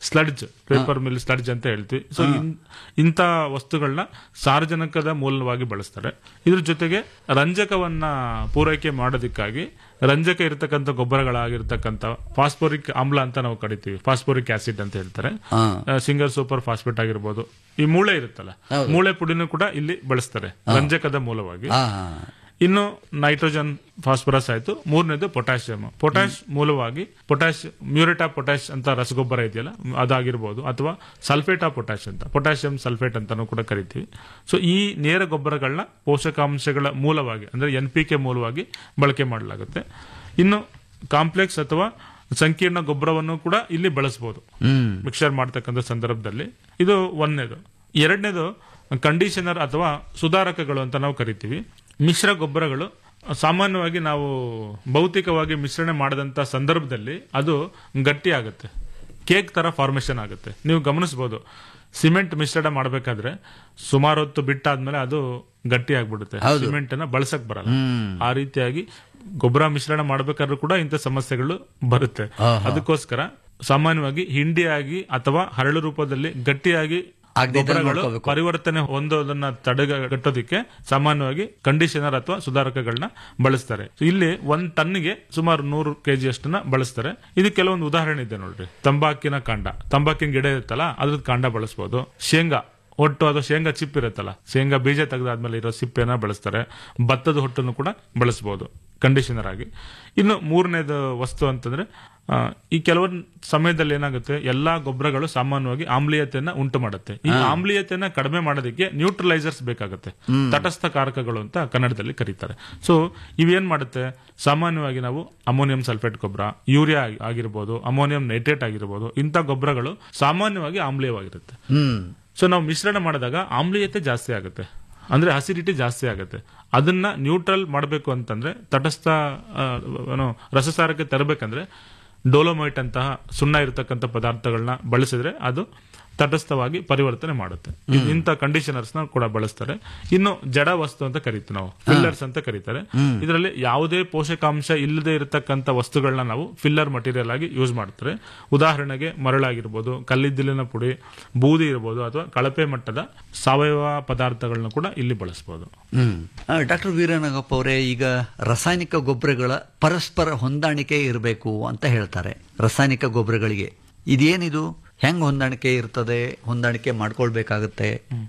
ಸ್ಲಡ್ಜ್ ಪೇಪರ್ ಮಿಲ್ ಸ್ಲಡ್ಜ್ ಅಂತ ಹೇಳ್ತೀವಿ ಸೊ ಇಂಥ ವಸ್ತುಗಳನ್ನ ಸಾರ್ವಜನಿಕದ ಮೂಲವಾಗಿ ಬಳಸ್ತಾರೆ ಇದ್ರ ಜೊತೆಗೆ ರಂಜಕವನ್ನ ಪೂರೈಕೆ ಮಾಡೋದಕ್ಕಾಗಿ ರಂಜಕ ಇರತಕ್ಕಂಥ ಗೊಬ್ಬರಗಳಾಗಿರ್ತಕ್ಕಂಥ ಫಾಸ್ಫೋರಿಕ್ ಆಮ್ಲ ಅಂತ ನಾವು ಕರಿತೀವಿ ಫಾಸ್ಫೋರಿಕ್ ಆಸಿಡ್ ಅಂತ ಹೇಳ್ತಾರೆ ಹಾ. ಸಿಂಗಲ್ ಸೂಪರ್ ಫಾಸ್ಫೇಟ್ ಆಗಿರ್ಬೋದು ಈ ಮೂಳೆ ಇರುತ್ತಲ್ಲ ಮೂಳೆ ಪುಡಿನೂ ಕೂಡ ಇಲ್ಲಿ ಬಳಸ್ತಾರೆ ರಂಜಕದ ಮೂಲವಾಗಿ ಹಾ ಇನ್ನು ನೈಟ್ರೋಜನ್ ಫಾಸ್ಫರಸ್ ಆಯ್ತು ಮೂರನೇದು ಪೊಟ್ಯಾಷಿಯಂ ಪೊಟ್ಯಾಶ್ ಮೂಲವಾಗಿ ಪೊಟ್ಯಾಶ್ ಮ್ಯೂರೇಟ್ ಆಫ್ ಪೊಟ್ಯಾಶ್ ಅಂತ ರಸಗೊಬ್ಬರ ಇದೆಯಲ್ಲ ಅದಾಗಿರ್ಬೋದು ಅಥವಾ ಸಲ್ಫೇಟ್ ಆಫ್ ಪೊಟ್ಯಾಶ್ ಅಂತ ಪೊಟ್ಯಾಷಿಯಂ ಸಲ್ಫೇಟ್ ಅಂತಾನೂ ಕೂಡ ಕರಿತೀವಿ ಸೊ ಈ ನೇರ ಗೊಬ್ಬರಗಳನ್ನ ಪೋಷಕಾಂಶಗಳ ಮೂಲವಾಗಿ ಅಂದ್ರೆ ಎನ್ ಪಿ ಕೆ ಮೂಲವಾಗಿ ಬಳಕೆ ಮಾಡಲಾಗುತ್ತೆ ಇನ್ನು ಕಾಂಪ್ಲೆಕ್ಸ್ ಅಥವಾ ಸಂಕೀರ್ಣ ಗೊಬ್ಬರವನ್ನು ಕೂಡ ಇಲ್ಲಿ ಬಳಸಬಹುದು ಹ್ಮ್ ಮಿಕ್ಸರ್ ಮಾಡ್ತಕ್ಕಂಥ ಸಂದರ್ಭದಲ್ಲಿ ಇದು ಒಂದನೇದು ಎರಡನೇದು ಕಂಡೀಷನರ್ ಅಥವಾ ಸುಧಾರಕಗಳು ಅಂತ ನಾವು ಕರಿತೀವಿ ಮಿಶ್ರ ಗೊಬ್ಬರಗಳು ಸಾಮಾನ್ಯವಾಗಿ ನಾವು ಭೌತಿಕವಾಗಿ ಮಿಶ್ರಣ ಮಾಡದಂತ ಸಂದರ್ಭದಲ್ಲಿ ಅದು ಗಟ್ಟಿ ಆಗುತ್ತೆ ಕೇಕ್ ತರ ಫಾರ್ಮೇಶನ್ ಆಗುತ್ತೆ ನೀವು ಗಮನಿಸಬಹುದು ಸಿಮೆಂಟ್ ಮಿಶ್ರಣ ಮಾಡಬೇಕಾದ್ರೆ ಸುಮಾರು ಹೊತ್ತು ಬಿಟ್ಟಾದ್ಮೇಲೆ ಅದು ಗಟ್ಟಿ ಆಗ್ಬಿಡುತ್ತೆ ಸಿಮೆಂಟ್ ಅನ್ನ ಬಳಸಕ್ ಬರಲ್ಲ ಆ ರೀತಿಯಾಗಿ ಗೊಬ್ಬರ ಮಿಶ್ರಣ ಮಾಡ್ಬೇಕಾದ್ರೂ ಕೂಡ ಇಂಥ ಸಮಸ್ಯೆಗಳು ಬರುತ್ತೆ ಅದಕ್ಕೋಸ್ಕರ ಸಾಮಾನ್ಯವಾಗಿ ಹಿಂಡಿಯಾಗಿ ಅಥವಾ ಹರಳು ರೂಪದಲ್ಲಿ ಗಟ್ಟಿಯಾಗಿ ಆಗ್ದಿದ್ದಂಗೆ ಗೊಬ್ಬರಗಳು ನೋಡ್ಕೋಬೇಕು. ಪರಿವರ್ತನೆ ಹೊಂದೋದನ್ನ ತಡೆಗಟ್ಟೋದಕ್ಕೆ ಸಾಮಾನ್ಯವಾಗಿ ಕಂಡೀಷನರ್ ಅಥವಾ ಸುಧಾರಕಗಳನ್ನ ಬಳಸ್ತಾರೆ So ಇಲ್ಲಿ ಒಂದ್ ಟನ್ಗೆ ಸುಮಾರು ನೂರು ಕೆಜಿ ಅಷ್ಟನ್ನ ಬಳಸ್ತಾರೆ ಇದು ಕೆಲವೊಂದು ಉದಾಹರಣೆ ಇದೆ ನೋಡ್ರಿ ತಂಬಾಕಿನ ಕಾಂಡ ತಂಬಾಕಿನ ಗಿಡ ಇರುತ್ತಲ್ಲ ಅದ್ರದ್ದು ಕಾಂಡ ಬಳಸಬಹುದು ಶೇಂಗಾ ಒಟ್ಟು ಅದು ಶೇಂಗಾ ಚಿಪ್ ಇರುತ್ತಲ್ಲ ಶೇಂಗಾ ಬೀಜ ತೆಗೆದಾದ್ಮೇಲೆ ಇರೋ ಸಿಪ್ಪೆನ ಬಳಸ್ತಾರೆ ಭತ್ತದ ಹೊಟ್ಟನ್ನು ಕೂಡ ಬಳಸಬಹುದು ಕಂಡೀಷನರ್ ಆಗಿ ಇನ್ನು ಮೂರನೇದು ವಸ್ತು ಅಂತಂದ್ರೆ ಆ, ಈ ಕೆಲವೊಂದು ಸಮಯದಲ್ಲಿ ಏನಾಗುತ್ತೆ ಎಲ್ಲಾ ಗೊಬ್ಬರಗಳು ಸಾಮಾನ್ಯವಾಗಿ ಆಮ್ಲೀಯತೆಯನ್ನ ಉಂಟು ಮಾಡುತ್ತೆ ಈ ಆಮ್ಲೀಯತೆಯನ್ನ ಕಡಿಮೆ ಮಾಡೋದಕ್ಕೆ ನ್ಯೂಟ್ರಲೈಸರ್ಸ್ ಬೇಕಾಗುತ್ತೆ ತಟಸ್ಥ ಕಾರಕಗಳು ಅಂತ ಕನ್ನಡದಲ್ಲಿ ಕರೀತಾರೆ ಸೊ ಇವೇನ್ ಮಾಡುತ್ತೆ ಸಾಮಾನ್ಯವಾಗಿ ನಾವು ಅಮೋನಿಯಂ ಸಲ್ಫೇಟ್ ಗೊಬ್ಬರ ಯೂರಿಯಾ ಆಗಿ- ಆಗಿರ್ಬೋದು ಅಮೋನಿಯಂ ನೈಟ್ರೇಟ್ ಆಗಿರ್ಬೋದು ಇಂಥ ಗೊಬ್ಬರಗಳು ಸಾಮಾನ್ಯವಾಗಿ ಆಮ್ಲೀಯವಾಗಿರುತ್ತೆ ಹ್ಮ್ ಸೊ ನಾವು ಮಿಶ್ರಣ ಮಾಡಿದಾಗ ಆಮ್ಲೀಯತೆ ಜಾಸ್ತಿ ಆಗುತ್ತೆ ಅಂದ್ರೆ ಅಸಿಡಿಟಿ ಜಾಸ್ತಿ ಆಗುತ್ತೆ ಅದನ್ನ ನ್ಯೂಟ್ರಲ್ ಮಾಡಬೇಕು ಅಂತಂದ್ರೆ ತಟಸ್ಥ ಆ, ಏನು ರಸಸಾರಕ್ಕೆ ತರಬೇಕಂದ್ರೆ ಡೋಲೋಮೈಟ್ ಅಂತಹ ಸುಣ್ಣ ಇರತಕ್ಕಂಥ ಪದಾರ್ಥಗಳನ್ನ ಬಳಸಿದ್ರೆ ಅದು ತಟಸ್ಥವಾಗಿ ಪರಿವರ್ತನೆ ಮಾಡುತ್ತೆ ಇದ್- ಇಂಥ ಕಂಡೀಷನರ್ಸ್ ನ ಕೂಡ ಬಳಸ್ತಾರೆ ಇನ್ನು ಜಡ ವಸ್ತು ಅಂತ ಕರಿತೀವಿ ನಾವು ಫಿಲ್ಲರ್ಸ್ ಅಂತ ಕರೀತಾರೆ ಇದರಲ್ಲಿ ಯಾವುದೇ ಪೋಷಕಾಂಶ ಇಲ್ಲದೆ ಇರತಕ್ಕಂಥ ವಸ್ತುಗಳನ್ನ ನಾವು ಫಿಲ್ಲರ್ ಮಟೀರಿಯಲ್ ಆಗಿ ಯೂಸ್ ಮಾಡ್ತಾರೆ ಉದಾಹರಣೆಗೆ ಮರಳಾಗಿರ್ಬೋದು ಕಲ್ಲಿದ್ದಿಲಿನ ಪುಡಿ ಬೂದಿ ಇರ್ಬೋದು ಅಥವಾ ಕಳಪೆ ಮಟ್ಟದ ಸಾವಯವ ಪದಾರ್ಥಗಳನ್ನ ಕೂಡ ಇಲ್ಲಿ ಬಳಸಬಹುದು ಹ್ಮ್ ಡಾಕ್ಟರ್ ವೀರನಾಗಪ್ಪ ಅವರೇ ಈಗ ರಾಸಾಯನಿಕ ಗೊಬ್ಬರಗಳ ಪರಸ್ಪರ ಹೊಂದಾಣಿಕೆ ಇರಬೇಕು ಅಂತ ಹೇಳ್ತಾರೆ ರಾಸಾಯನಿಕ ಗೊಬ್ಬರಗಳಿಗೆ ಇದೇನಿದು ಹೆಂಗ್ ಹೊಂದಾಣಿಕೆ ಇರ್ತದೆ ಹೊಂದಾಣಿಕೆ ಮಾಡ್ಕೊಳ್ಬೇಕಾಗತ್ತೆ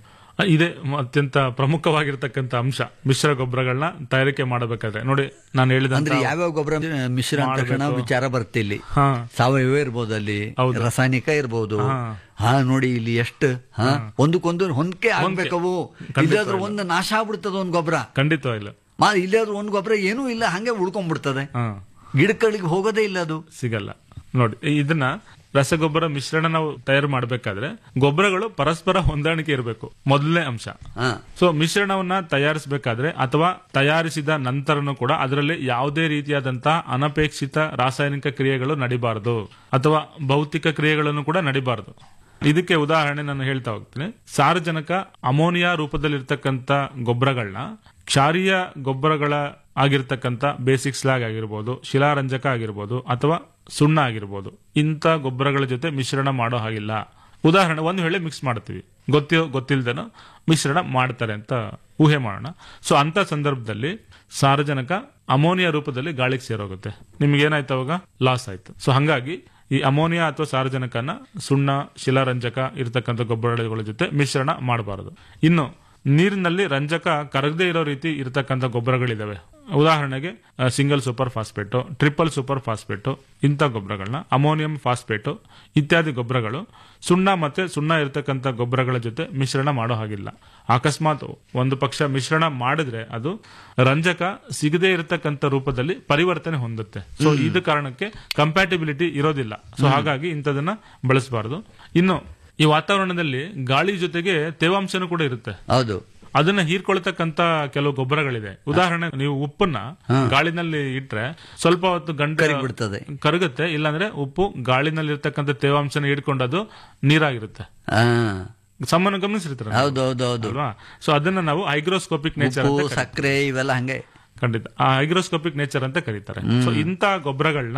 ಇದೇ ಅತ್ಯಂತ ಪ್ರಮುಖವಾಗಿರ್ತಕ್ಕಂಥ ಅಂಶ ಮಿಶ್ರ ಗೊಬ್ಬರಗಳನ್ನ ತಯಾರಿಕೆ ಮಾಡಬೇಕಾದ್ರೆ ನೋಡಿ ನಾನು ಹೇಳಿದಂತ ಅಂದ್ರೆ ಯಾವ್ಯಾವ ಗೊಬ್ಬರ ಮಿಶ್ರ ಅಂದ ತಕ್ಷಣ ವಿಚಾರ ಬರುತ್ತೆ ಇಲ್ಲಿ ಹಾ ಸಾವಯವ ಇರ್ಬೋದು ಅಲ್ಲಿ ಹೌದು. ರಾಸಾಯನಿಕ ಇರ್ಬೋದು ಹಾ. ಹಾ ನೋಡಿ ಇಲ್ಲಿ ಎಷ್ಟು ಹಾ ಒಂದಕ್ಕೊಂದು ಹೊಂದಿಕೆ ಆಗ್ಬೇಕವು ಇಲ್ಲಾದ್ರೂ ಒಂದು ನಾಶ ಆಗ್ಬಿಡ್ತದ ಒಂದ್ ಗೊಬ್ಬರ ಖಂಡಿತ ಇಲ್ಲ ಮಾ ಇಲ್ಲಾದ್ರೂ ಒಂದ್ ಗೊಬ್ಬರ ಏನೂ ಇಲ್ಲ ಹಂಗೆ ಉಳ್ಕೊಂಡ್ಬಿಡ್ತದೆ ಹಾ ಗಿಡಗಳಿಗೆ ಹೋಗೋದೇ ಇಲ್ಲ ಅದು ಸಿಗಲ್ಲ ನೋಡಿ ಇದನ್ನ ರಸಗೊಬ್ಬರ ಮಿಶ್ರಣ ನಾವು ತಯಾರು ಮಾಡಬೇಕಾದ್ರೆ ಗೊಬ್ಬರಗಳು ಪರಸ್ಪರ ಹೊಂದಾಣಿಕೆ ಇರಬೇಕು ಮೊದಲನೇ ಅಂಶ ಹಾ ಸೊ ಮಿಶ್ರಣವನ್ನ ತಯಾರಿಸಬೇಕಾದ್ರೆ ಅಥವಾ ತಯಾರಿಸಿದ ನಂತರನೂ ಕೂಡ ಅದರಲ್ಲಿ ಯಾವುದೇ ರೀತಿಯಾದಂತಹ ಅನಪೇಕ್ಷಿತ ರಾಸಾಯನಿಕ ಕ್ರಿಯೆಗಳು ನಡಿಬಾರದು ಅಥವಾ ಭೌತಿಕ ಕ್ರಿಯೆಗಳನ್ನು ಕೂಡ ನಡಿಬಾರದು ಇದಕ್ಕೆ ಉದಾಹರಣೆ ನಾನು ಹೇಳ್ತಾ ಹೋಗ್ತೀನಿ ಸಾರಜನಕ ಅಮೋನಿಯಾ ರೂಪದಲ್ಲಿರ್ತಕ್ಕಂಥ ಗೊಬ್ಬರಗಳನ್ನ ಕ್ಷಾರೀಯ ಗೊಬ್ಬರಗಳ ಆಗಿರ್ತಕ್ಕಂಥ ಬೇಸಿಕ್ ಸ್ಲಾಗ್ ಆಗಿರ್ಬೋದು ಶಿಲಾರಂಜಕ ಆಗಿರ್ಬೋದು ಅಥವಾ ಸುಣ್ಣ ಆಗಿರ್ಬೋದು ಇಂಥ ಗೊಬ್ಬರಗಳ ಜೊತೆ ಮಿಶ್ರಣ ಮಾಡೋ ಹಾಗಿಲ್ಲ ಉದಾಹರಣೆ ಒಂದು ವೇಳೆ ಮಿಕ್ಸ್ ಮಾಡ್ತೀವಿ ಗೊತ್ತಿ ಗೊತ್ತಿಲ್ದೇನೋ ಮಿಶ್ರಣ ಮಾಡ್ತಾರೆ ಅಂತ ಊಹೆ ಮಾಡೋಣ ಸೊ ಅಂತ ಸಂದರ್ಭದಲ್ಲಿ ಸಾರಜನಕ ಅಮೋನಿಯಾ ರೂಪದಲ್ಲಿ ಗಾಳಿಗೆ ಸೇರೋಗುತ್ತೆ ನಿಮ್ಗೆ ಏನಾಯ್ತು ಅವಾಗ ಲಾಸ್ ಆಯ್ತು ಸೊ ಹಂಗಾಗಿ ಈ ಅಮೋನಿಯಾ ಅಥವಾ ಸಾರಜನಕನ ಸುಣ್ಣ ಶಿಲಾರಂಜಕ ಇರತಕ್ಕಂಥ ಗೊಬ್ಬರಗಳ ಜೊತೆ ಮಿಶ್ರಣ ಮಾಡಬಾರದು ಇನ್ನು ನೀರಿನಲ್ಲಿ ರಂಜಕ ಕರಗದೇ ಇರೋ ರೀತಿ ಇರತಕ್ಕಂಥ ಗೊಬ್ಬರಗಳಿದಾವೆ ಉದಾಹರಣೆಗೆ single super phosphate triple super phosphate ಇಂಥ ಗೊಬ್ಬರಗಳನ್ನ ಅಮೋನಿಯಂ ಫಾಸ್ಫೇಟು ಇತ್ಯಾದಿ ಗೊಬ್ಬರಗಳು ಸುಣ್ಣ ಮತ್ತೆ ಸುಣ್ಣ ಇರತಕ್ಕಂಥ ಗೊಬ್ಬರಗಳ ಜೊತೆ ಮಿಶ್ರಣ ಮಾಡೋ ಹಾಗಿಲ್ಲ ಅಕಸ್ಮಾತ್ ಒಂದು ಪಕ್ಷ ಮಿಶ್ರಣ ಮಾಡಿದ್ರೆ ಅದು ರಂಜಕ ಸಿಗದೇ ಇರತಕ್ಕಂಥ ರೂಪದಲ್ಲಿ ಪರಿವರ್ತನೆ ಹೊಂದುತ್ತೆ ಸೊ ಇದು ಕಾರಣಕ್ಕೆ ಕಂಪ್ಯಾಟಿಬಿಲಿಟಿ ಇರೋದಿಲ್ಲ ಸೊ ಹಾಗಾಗಿ ಇಂಥದನ್ನ ಬಳಸಬಾರದು ಇನ್ನು ಈ ವಾತಾವರಣದಲ್ಲಿ ಗಾಳಿ ಜೊತೆಗೆ ತೇವಾಂಶನೂ ಕೂಡ ಇರುತ್ತೆ ಹೌದು ಅದನ್ನ ಹೀರ್ಕೊಳ್ತಕ್ಕಂತ ಕೆಲವು ಗೊಬ್ಬರಗಳಿದೆ ಉದಾಹರಣೆ ನೀವು ಉಪ್ಪನ್ನ ಗಾಳಿನಲ್ಲಿ ಇಟ್ರೆ ಸ್ವಲ್ಪ ಹೊತ್ತು ಗಂಟೆ ಕರಗಿಬಿಡ್ತದೆ. ಕರಗುತ್ತೆ ಇಲ್ಲಾಂದ್ರೆ ಉಪ್ಪು ಗಾಳಿನಲ್ಲಿ ಇರ್ತಕ್ಕಂಥ ತೇವಾಂಶನ ಹಿಡ್ಕೊಂಡದು ನೀರಾಗಿರುತ್ತೆ ಹಾ ಸಾಮಾನ್ಯ ಗಮನಿಸಿರ್ತಾರೆ ಹೌದು ಹೌದು ಹೌದು ಅಲ್ವಾ ಸೊ ಅದನ್ನ ನಾವು ಹೈಗ್ರೋಸ್ಕೋಪಿಕ್ ನೇಚರ್ ಉಪ್ಪು ಅಂತ ಸಕ್ಕರೆ ಇವೆಲ್ಲ ಹಂಗೆ ಖಂಡಿತ ಆ ಹೈಗ್ರೋಸ್ಕೋಪಿಕ್ ನೇಚರ್ ಅಂತ ಕರೀತಾರೆ ಸೊ ಇಂಥ ಗೊಬ್ಬರಗಳನ್ನ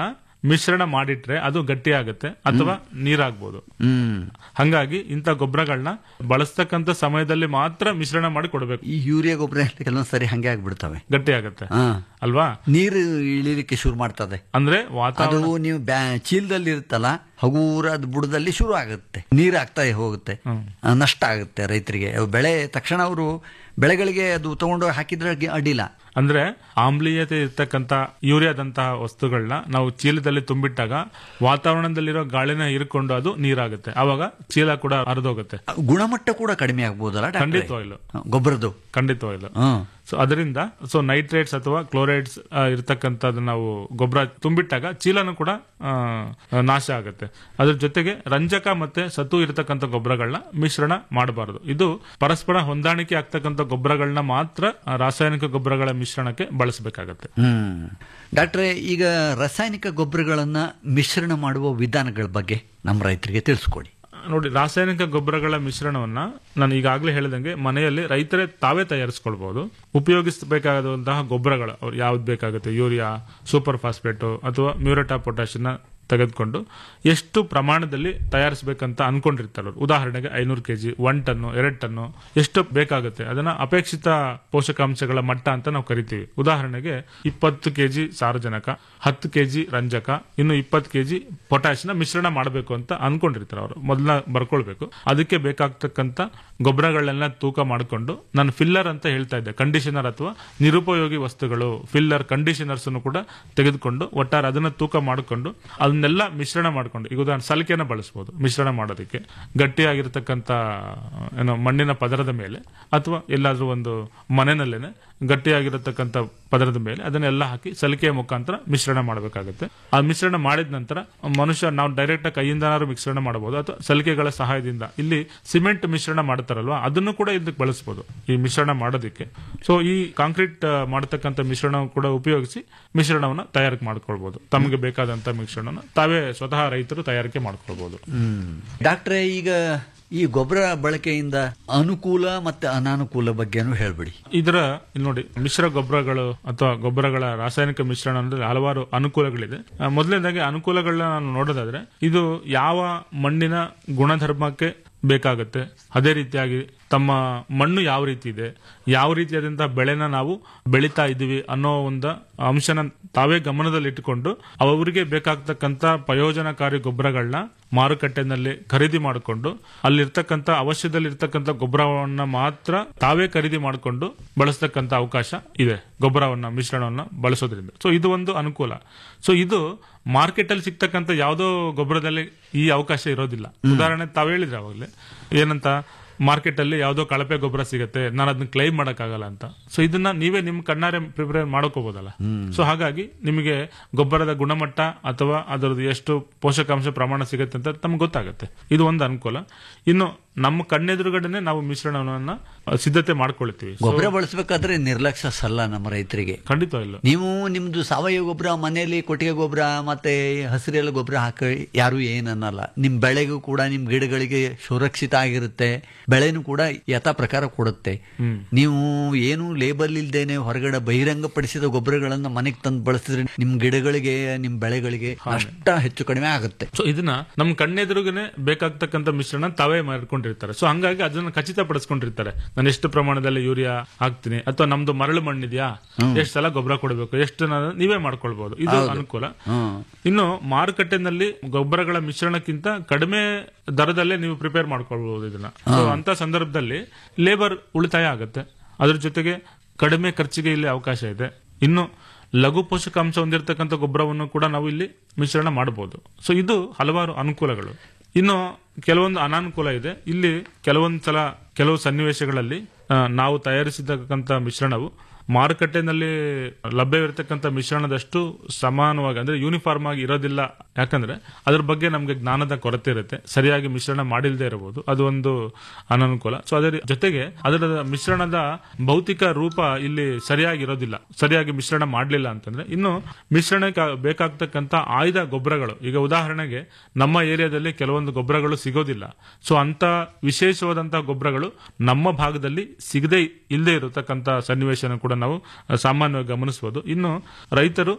ಮಿಶ್ರಣ ಮಾಡಿಟ್ರೆ ಅದು ಗಟ್ಟಿ ಆಗುತ್ತೆ ಅಥವಾ ನೀರಾಗ್ಬೋದು ಹ್ಮ್ ಹಂಗಾಗಿ ಇಂಥ ಗೊಬ್ಬರಗಳನ್ನ ಬಳಸ್ತಕ್ಕಂಥ ಸಮಯದಲ್ಲಿ ಮಾತ್ರ ಮಿಶ್ರಣ ಮಾಡಿ ಕೊಡಬೇಕು ಈ ಯೂರಿಯಾ ಗೊಬ್ಬರ ಕೆಲವೊಂದ್ ಸರಿ ಹಂಗೆ ಆಗ್ಬಿಡ್ತವೆ ಗಟ್ಟಿ ಆಗುತ್ತೆ ಹಾ ಅಲ್ವಾ ನೀರು ಇಳಿಲಿಕ್ಕೆ ಶುರು ಮಾಡ್ತದೆ ಅಂದ್ರೆ ಅದು ವಾತಾವರಣ ನೀವು ಬ್ಯಾ ಚೀಲದಲ್ಲಿ ಇರುತ್ತಲ್ಲ ಹಗೂರದ ಬುಡದಲ್ಲಿ ಶುರು ಆಗುತ್ತೆ ನೀರು ಆಗ್ತಾ ಹೋಗುತ್ತೆ ಆ, ನಷ್ಟ ಆಗುತ್ತೆ ರೈತರಿಗೆ ಅವು ಬೆಳೆ ತಕ್ಷಣ ಅವರು ಬೆಳೆಗಳಿಗೆ ಅದು ತಗೊಂಡು ಹಾಕಿದ್ರೆ ಗಿ- ಅಡ್ಡಿಲ್ಲ ಅಂದ್ರೆ ಆಮ್ಲೀಯತೆ ಇರ್ತಕ್ಕಂಥ ಯೂರಿಯಾದಂತಹ ವಸ್ತುಗಳನ್ನ ನಾವು ಚೀಲದಲ್ಲಿ ತುಂಬಿಟ್ಟಾಗ ವಾತಾವರಣದಲ್ಲಿರೋ ಗಾಳಿನ ಹೀರ್ಕೊಂಡು ಅದು ನೀರಾಗುತ್ತೆ ಆವಾಗ ಚೀಲ ಕೂಡ ಹರಿದೋಗುತ್ತೆ ಆ, ಗುಣಮಟ್ಟ ಕೂಡ ಕಡಿಮೆ ಆಗ್ಬೋದಲ್ಲ ಡಾಕ್ಟ್ರೇ? ಖಂಡಿತವಾಗ್ಲು ಗೊಬ್ಬರದ್ದು ಖಂಡಿತವಾಗಿಲ್ಲ ಹ್ಮ್ ಸೊ ಅದರಿಂದ ಸೊ ನೈಟ್ರೇಟ್ಸ್ ಅಥವಾ ಕ್ಲೋರೈಡ್ಸ್ ಇರ್ತಕ್ಕಂಥದ್ದು ನಾವು ಗೊಬ್ಬರ ತುಂಬಿಟ್ಟಾಗ ಚೀಲನೂ ಕೂಡ ಆ, ನಾಶ ಆಗುತ್ತೆ ಅದ್ರ ಜೊತೆಗೆ ರಂಜಕ ಮತ್ತೆ ಸತು ಇರತಕ್ಕಂಥ ಗೊಬ್ಬರಗಳನ್ನ ಮಿಶ್ರಣ ಮಾಡಬಾರದು ಇದು ಪರಸ್ಪರ ಹೊಂದಾಣಿಕೆ ಆಗ್ತಕ್ಕಂಥ ಗೊಬ್ಬರಗಳನ್ನ ಮಾತ್ರ ಆ, ರಾಸಾಯನಿಕ ಗೊಬ್ಬರಗಳ ಮಿಶ್ರಣಕ್ಕೆ ಬಳಸಬೇಕಾಗತ್ತೆ ಹ್ಮ್ ಡಾಕ್ಟ್ರೇ ಈಗ ರಾಸಾಯನಿಕ ಗೊಬ್ಬರಗಳನ್ನ ಮಿಶ್ರಣ ಮಾಡುವ ವಿಧಾನಗಳ ಬಗ್ಗೆ ನಮ್ಮ ರೈತರಿಗೆ ತಿಳಿಸ್ಕೊಡಿ ನೋಡಿ ರಾಸಾಯನಿಕ ಗೊಬ್ಬರಗಳ ಮಿಶ್ರಣವನ್ನ ನಾನು ಈಗಾಗಲೇ ಹೇಳಿದಂಗೆ ಮನೆಯಲ್ಲಿ ರೈತರೇ ತಾವೇ ತಯಾರಿಸ್ಕೊಳ್ಬಹುದು ಉಪಯೋಗಿಸಬೇಕಾದಂತಹ ಗೊಬ್ಬರಗಳು ಅವ್ರು ಯಾವ್ದು ಬೇಕಾಗುತ್ತೆ ಯೂರಿಯಾ ಸೂಪರ್ ಫಾಸ್ಫೇಟು ಅಥವಾ ಮ್ಯೂರಟಾ ಪೊಟ್ಯಾಷಿಯನ್ನ ತೆಗೆದುಕೊಂಡು ಎಷ್ಟು ಪ್ರಮಾಣದಲ್ಲಿ ತಯಾರಿಸಬೇಕಂತ ಅನ್ಕೊಂಡಿರ್ತಾರೆ ಅವ್ರು ಉದಾಹರಣೆಗೆ ಐನೂರು ಕೆಜಿ ಒನ್ ಟನ್ನು ಎರಡು ಟನ್ನು ಎಷ್ಟು ಬೇಕಾಗುತ್ತೆ ಅದನ್ನ ಅಪೇಕ್ಷಿತ ಪೋಷಕಾಂಶಗಳ ಮಟ್ಟ ಅಂತ ನಾವು ಕರಿತೀವಿ ಉದಾಹರಣೆಗೆ ಇಪ್ಪತ್ತು ಕೆಜಿ ಸಾರಜನಕ ಹತ್ತು ಕೆಜಿ ರಂಜಕ ಇನ್ನು ಇಪ್ಪತ್ತು ಕೆಜಿ ಪೊಟ್ಯಾಶ್ನ ಮಿಶ್ರಣ ಮಾಡಬೇಕು ಅಂತ ಅನ್ಕೊಂಡಿರ್ತಾರೆ ಅವರು ಮೊದಲ ಬರ್ಕೊಳ್ಬೇಕು ಅದಕ್ಕೆ ಬೇಕಾಗ್ತಕ್ಕಂಥ ಗೊಬ್ಬರಗಳನ್ನೆಲ್ಲ ತೂಕ ಮಾಡಿಕೊಂಡು ನಾನು ಫಿಲ್ಲರ್ ಅಂತ ಹೇಳ್ತಾ ಇದ್ದೆ ಕಂಡೀಷನರ್ ಅಥವಾ ನಿರುಪಯೋಗಿ ವಸ್ತುಗಳು ಫಿಲ್ಲರ್ ಕಂಡೀಷನರ್ಸ್ ಅನ್ನು ಕೂಡ ತೆಗೆದುಕೊಂಡು ಒಟ್ಟಾರೆ ಅದನ್ನ ತೂಕ ಮಾಡಿಕೊಂಡು ಅದನ್ನೆಲ್ಲ ಮಿಶ್ರಣ ಮಾಡಿಕೊಂಡು ಈಗ ಉದಾಹರಣೆ ಸಲಿಕೆನ ಬಳಸಬಹುದು ಮಿಶ್ರಣ ಮಾಡೋದಕ್ಕೆ ಗಟ್ಟಿಯಾಗಿರ್ತಕ್ಕಂಥ ಏನೋ ಮಣ್ಣಿನ ಪದರದ ಮೇಲೆ ಅಥವಾ ಎಲ್ಲಾದ್ರೂ ಒಂದು ಮನೆಯಲ್ಲೇನೆ ಗಟ್ಟಿಯಾಗಿರತಕ್ಕಂಥ ಪದರದ ಮೇಲೆ ಅದನ್ನೆಲ್ಲ ಹಾಕಿ ಸಲಿಕೆಯ ಮುಖಾಂತರ ಮಿಶ್ರಣ ಮಾಡಬೇಕಾಗುತ್ತೆ ಆ ಮಿಶ್ರಣ ಮಾಡಿದ ನಂತರ ಮನುಷ್ಯ ನಾವು ಡೈರೆಕ್ಟ್ ಕೈಯಿಂದನಾದ್ರೂ ಮಿಶ್ರಣ ಮಾಡಬಹುದು ಅಥವಾ ಸಲಿಕೆಗಳ ಸಹಾಯದಿಂದ ಇಲ್ಲಿ ಸಿಮೆಂಟ್ ಮಿಶ್ರಣ ಮಾಡ್ತಾರಲ್ವಾ ಅದನ್ನು ಕೂಡ ಇದಕ್ಕೆ ಬಳಸಬಹುದು ಈ ಮಿಶ್ರಣ ಮಾಡೋದಕ್ಕೆ ಸೊ ಈ ಕಾಂಕ್ರೀಟ್ ಮಾಡತಕ್ಕಂಥ ಮಿಶ್ರಣ ಕೂಡ ಉಪಯೋಗಿಸಿ ಮಿಶ್ರಣವನ್ನ ತಯಾರಿಕೆ ಮಾಡ್ಕೊಳ್ಬಹುದು ತಮಗೆ ಬೇಕಾದಂತ ಮಿಶ್ರಣನ ತಾವೇ ಸ್ವತಃ ರೈತರು ತಯಾರಿಕೆ ಮಾಡ್ಕೊಳ್ಬಹುದು ಡಾಕ್ಟ್ರೇ ಈಗ ಈ ಗೊಬ್ಬರ ಬಳಕೆಯಿಂದ ಅನುಕೂಲ ಮತ್ತೆ ಅನಾನುಕೂಲ ಬಗ್ಗೆನೂ ಹೇಳ್ಬಿಡಿ ಇದರ ಇಲ್ಲಿ ನೋಡಿ ಮಿಶ್ರ ಗೊಬ್ಬರಗಳು ಅಥವಾ ಗೊಬ್ಬರಗಳ ರಾಸಾಯನಿಕ ಮಿಶ್ರಣ ಅಂದ್ರೆ ಹಲವಾರು ಅನುಕೂಲಗಳಿದೆ ಆ, ಮೊದಲನೇದಾಗಿ ಅನುಕೂಲಗಳನ್ನ ನಾನು ನೋಡೋದಾದ್ರೆ ಇದು ಯಾವ ಮಣ್ಣಿನ ಗುಣಧರ್ಮಕ್ಕೆ ಬೇಕಾಗುತ್ತೆ ಅದೇ ರೀತಿಯಾಗಿ ತಮ್ಮ ಮಣ್ಣು ಯಾವ ರೀತಿ ಇದೆ ಯಾವ ರೀತಿಯಾದಂತಹ ಬೆಳೆನ ನಾವು ಬೆಳೀತಾ ಇದ್ದೀವಿ ಅನ್ನೋ ಒಂದು ಅಂಶನ ತಾವೇ ಗಮನದಲ್ಲಿಟ್ಟುಕೊಂಡು ಅವರಿಗೆ ಬೇಕಾಗ್ತಕ್ಕಂಥ ಪ್ರಯೋಜನಕಾರಿ ಗೊಬ್ಬರಗಳನ್ನ ಮಾರುಕಟ್ಟೆನಲ್ಲಿ ಖರೀದಿ ಮಾಡಿಕೊಂಡು ಅಲ್ಲಿರ್ತಕ್ಕಂಥ ಅವಶ್ಯದಲ್ಲಿರ್ತಕ್ಕಂಥ ಗೊಬ್ಬರವನ್ನ ಮಾತ್ರ ತಾವೇ ಖರೀದಿ ಮಾಡಿಕೊಂಡು ಬಳಸ್ತಕ್ಕಂಥ ಅವಕಾಶ ಇದೆ ಗೊಬ್ಬರವನ್ನ ಮಿಶ್ರಣವನ್ನ ಬಳಸೋದ್ರಿಂದ ಸೊ ಇದು ಒಂದು ಅನುಕೂಲ ಸೊ ಇದು ಮಾರ್ಕೆಟ್ ಅಲ್ಲಿ ಸಿಗ್ತಕ್ಕಂಥ ಯಾವುದೋ ಗೊಬ್ಬರದಲ್ಲಿ ಈ ಅವಕಾಶ ಇರೋದಿಲ್ಲ ಉದಾಹರಣೆ ತಾವ್ ಹೇಳಿದ್ರೆ ಅವಾಗಲೇ ಏನಂತ ಮಾರ್ಕೆಟ್ ಅಲ್ಲಿ ಯಾವುದೋ ಕಳಪೆ ಗೊಬ್ಬರ ಸಿಗುತ್ತೆ ನಾನು ಅದನ್ನ ಕ್ಲೈಮ್ ಮಾಡಕ್ಕಾಗಲ್ಲ ಅಂತ ಸೊ ಇದನ್ನ ನೀವೇ ನಿಮ್ ಕಣ್ಣಾರೆ ಪ್ರಿಪೇರ್ ಮಾಡ್ಕೋಬಹುದಲ್ಲ ಸೊ ಹಾಗಾಗಿ ನಿಮಗೆ ಗೊಬ್ಬರದ ಗುಣಮಟ್ಟ ಅಥವಾ ಅದರದ್ದು ಎಷ್ಟು ಪೋಷಕಾಂಶ ಪ್ರಮಾಣ ಸಿಗುತ್ತೆ ಅಂತ ತಮ್ಗೆ ಗೊತ್ತಾಗುತ್ತೆ ಇದು ಒಂದು ಅನುಕೂಲ ಇನ್ನು ನಮ್ಮ ಕಣ್ಣೆದುರುಗಡೆನೆ ನಾವು ಮಿಶ್ರಣವನ್ನ ಸಿದ್ಧತೆ ಮಾಡ್ಕೊಳ್ತೀವಿ So, ಗೊಬ್ಬರ ಬಳಸಬೇಕಾದ್ರೆ ನಿರ್ಲಕ್ಷ್ಯ ಸಲ್ಲ ನಮ್ಮ ರೈತರಿಗೆ ಖಂಡಿತ ಇಲ್ಲ ನೀವು ನಿಮ್ದು ಸಾವಯವ ಗೊಬ್ಬರ ಮನೆಯಲ್ಲಿ ಕೊಟ್ಟಿಗೆ ಗೊಬ್ಬರ ಮತ್ತೆ ಹಸಿರೆಲ್ಲ ಗೊಬ್ಬರ ಹಾಕಿ ಯಾರು ಏನನ್ನಲ್ಲ ನಿಮ್ ಬೆಳೆಗೂ ಕೂಡ ನಿಮ್ ಗಿಡಗಳಿಗೆ ಸುರಕ್ಷಿತ ಆಗಿರುತ್ತೆ ಬೆಳೆನೂ ಕೂಡ ಯಥಾ ಪ್ರಕಾರ ಕೊಡುತ್ತೆ ನೀವು ಏನು ಲೇಬಲ್ ಇಲ್ದೇನೆ ಹೊರಗಡೆ ಬಹಿರಂಗಪಡಿಸಿದ ಗೊಬ್ಬರಗಳನ್ನ ಮನೆಗೆ ತಂದು ಬಳಸಿದ್ರೆ ನಿಮ್ ಗಿಡಗಳಿಗೆ ನಿಮ್ ಬೆಳೆಗಳಿಗೆ ನಷ್ಟ ಹೆಚ್ಚು ಕಡಿಮೆ ಆಗುತ್ತೆ ಸೊ ಇದನ್ನ ನಮ್ ಕಣ್ಣೆದುರುಗನೆ ಬೇಕಾಗ್ತಕ್ಕಂಥ ಮಿಶ್ರಣ ತಾವೇ ಮಾಡ್ಕೊಂಡಿರ್ತಾರೆ ಸೊ ಹಂಗಾಗಿ ಅದನ್ನ ಖಚಿತಪಡಿಸ್ಕೊಂಡಿರ್ತಾರೆ ನಾನು ಎಷ್ಟು ಪ್ರಮಾಣದಲ್ಲಿ ಯೂರಿಯಾ ಹಾಕ್ತೀನಿ ಅಥವಾ ನಮ್ದು ಮರಳು ಮಣ್ಣಿದ್ಯಾ ಎಷ್ಟು ಸಲ ಗೊಬ್ಬರ ಕೊಡಬೇಕು ಎಷ್ಟು ನಾನು ನೀವೇ ಮಾಡ್ಕೊಳ್ಬಹುದು ಇದು ಅನುಕೂಲ ಇನ್ನು ಮಾರುಕಟ್ಟೆನಲ್ಲಿ ಗೊಬ್ಬರಗಳ ಮಿಶ್ರಣಕ್ಕಿಂತ ಕಡಿಮೆ ದರದಲ್ಲೇ ನೀವು ಪ್ರಿಪೇರ್ ಮಾಡ್ಕೊಳ್ಬಹುದು ಇದನ್ನ ಸೊ ಅಂತ ಸಂದರ್ಭದಲ್ಲಿ ಲೇಬರ್ ಉಳಿತಾಯ ಆಗುತ್ತೆ ಅದ್ರ ಜೊತೆಗೆ ಕಡಿಮೆ ಖರ್ಚಿಗೆ ಇಲ್ಲಿ ಅವಕಾಶ ಇದೆ ಇನ್ನು ಲಘು ಪೋಷಕಾಂಶ ಹೊಂದಿರತಕ್ಕಂಥ ಗೊಬ್ಬರವನ್ನು ಕೂಡ ನಾವು ಇಲ್ಲಿ ಮಿಶ್ರಣ ಮಾಡಬಹುದು ಸೊ ಇದು ಹಲವಾರು ಅನುಕೂಲಗಳು ಇನ್ನು ಕೆಲವೊಂದು ಅನಾನುಕೂಲ ಇದೆ ಇಲ್ಲಿ ಕೆಲವೊಂದು ಸಲ ಕೆಲವು ಸನ್ನಿವೇಶಗಳಲ್ಲಿ ಆ, ನಾವು ತಯಾರಿಸಿರ್ತಕ್ಕಂಥ ಮಿಶ್ರಣವು ಮಾರುಕಟ್ಟೆನಲ್ಲಿ ಲಭ್ಯವಿರತಕ್ಕಂಥ ಮಿಶ್ರಣದಷ್ಟು ಸಮಾನವಾಗಿ ಅಂದ್ರೆ ಯೂನಿಫಾರ್ಮ್ ಆಗಿ ಇರೋದಿಲ್ಲ ಯಾಕಂದ್ರೆ ಅದ್ರ ಬಗ್ಗೆ ನಮಗೆ ಜ್ಞಾನದ ಕೊರತೆ ಇರುತ್ತೆ ಸರಿಯಾಗಿ ಮಿಶ್ರಣ ಮಾಡಿಲ್ಲದೆ ಇರಬಹುದು ಅದು ಒಂದು ಅನನುಕೂಲ ಸೊ ಅದರ ಜೊತೆಗೆ ಅದರ ಮಿಶ್ರಣದ ಭೌತಿಕ ರೂಪ ಇಲ್ಲಿ ಸರಿಯಾಗಿ ಇರೋದಿಲ್ಲ ಸರಿಯಾಗಿ ಮಿಶ್ರಣ ಮಾಡಲಿಲ್ಲ ಅಂತಂದ್ರೆ ಇನ್ನು ಮಿಶ್ರಣಕ್ಕೆ ಬೇಕಾಗ್ತಕ್ಕಂಥ ಆಯ್ದ ಗೊಬ್ಬರಗಳು ಈಗ ಉದಾಹರಣೆಗೆ ನಮ್ಮ ಏರಿಯಾದಲ್ಲಿ ಕೆಲವೊಂದು ಗೊಬ್ಬರಗಳು ಸಿಗೋದಿಲ್ಲ ಸೊ ಅಂತ ವಿಶೇಷವಾದಂತಹ ಗೊಬ್ಬರಗಳು ನಮ್ಮ ಭಾಗದಲ್ಲಿ ಸಿಗದೆ ಇಲ್ಲದೆ ಇರತಕ್ಕಂಥ ಸನ್ನಿವೇಶನ ಕೂಡ ನಾವು ಸಾಮಾನ್ಯವಾಗಿ ಗಮನಿಸಬಹುದು ಇನ್ನು ರೈತರು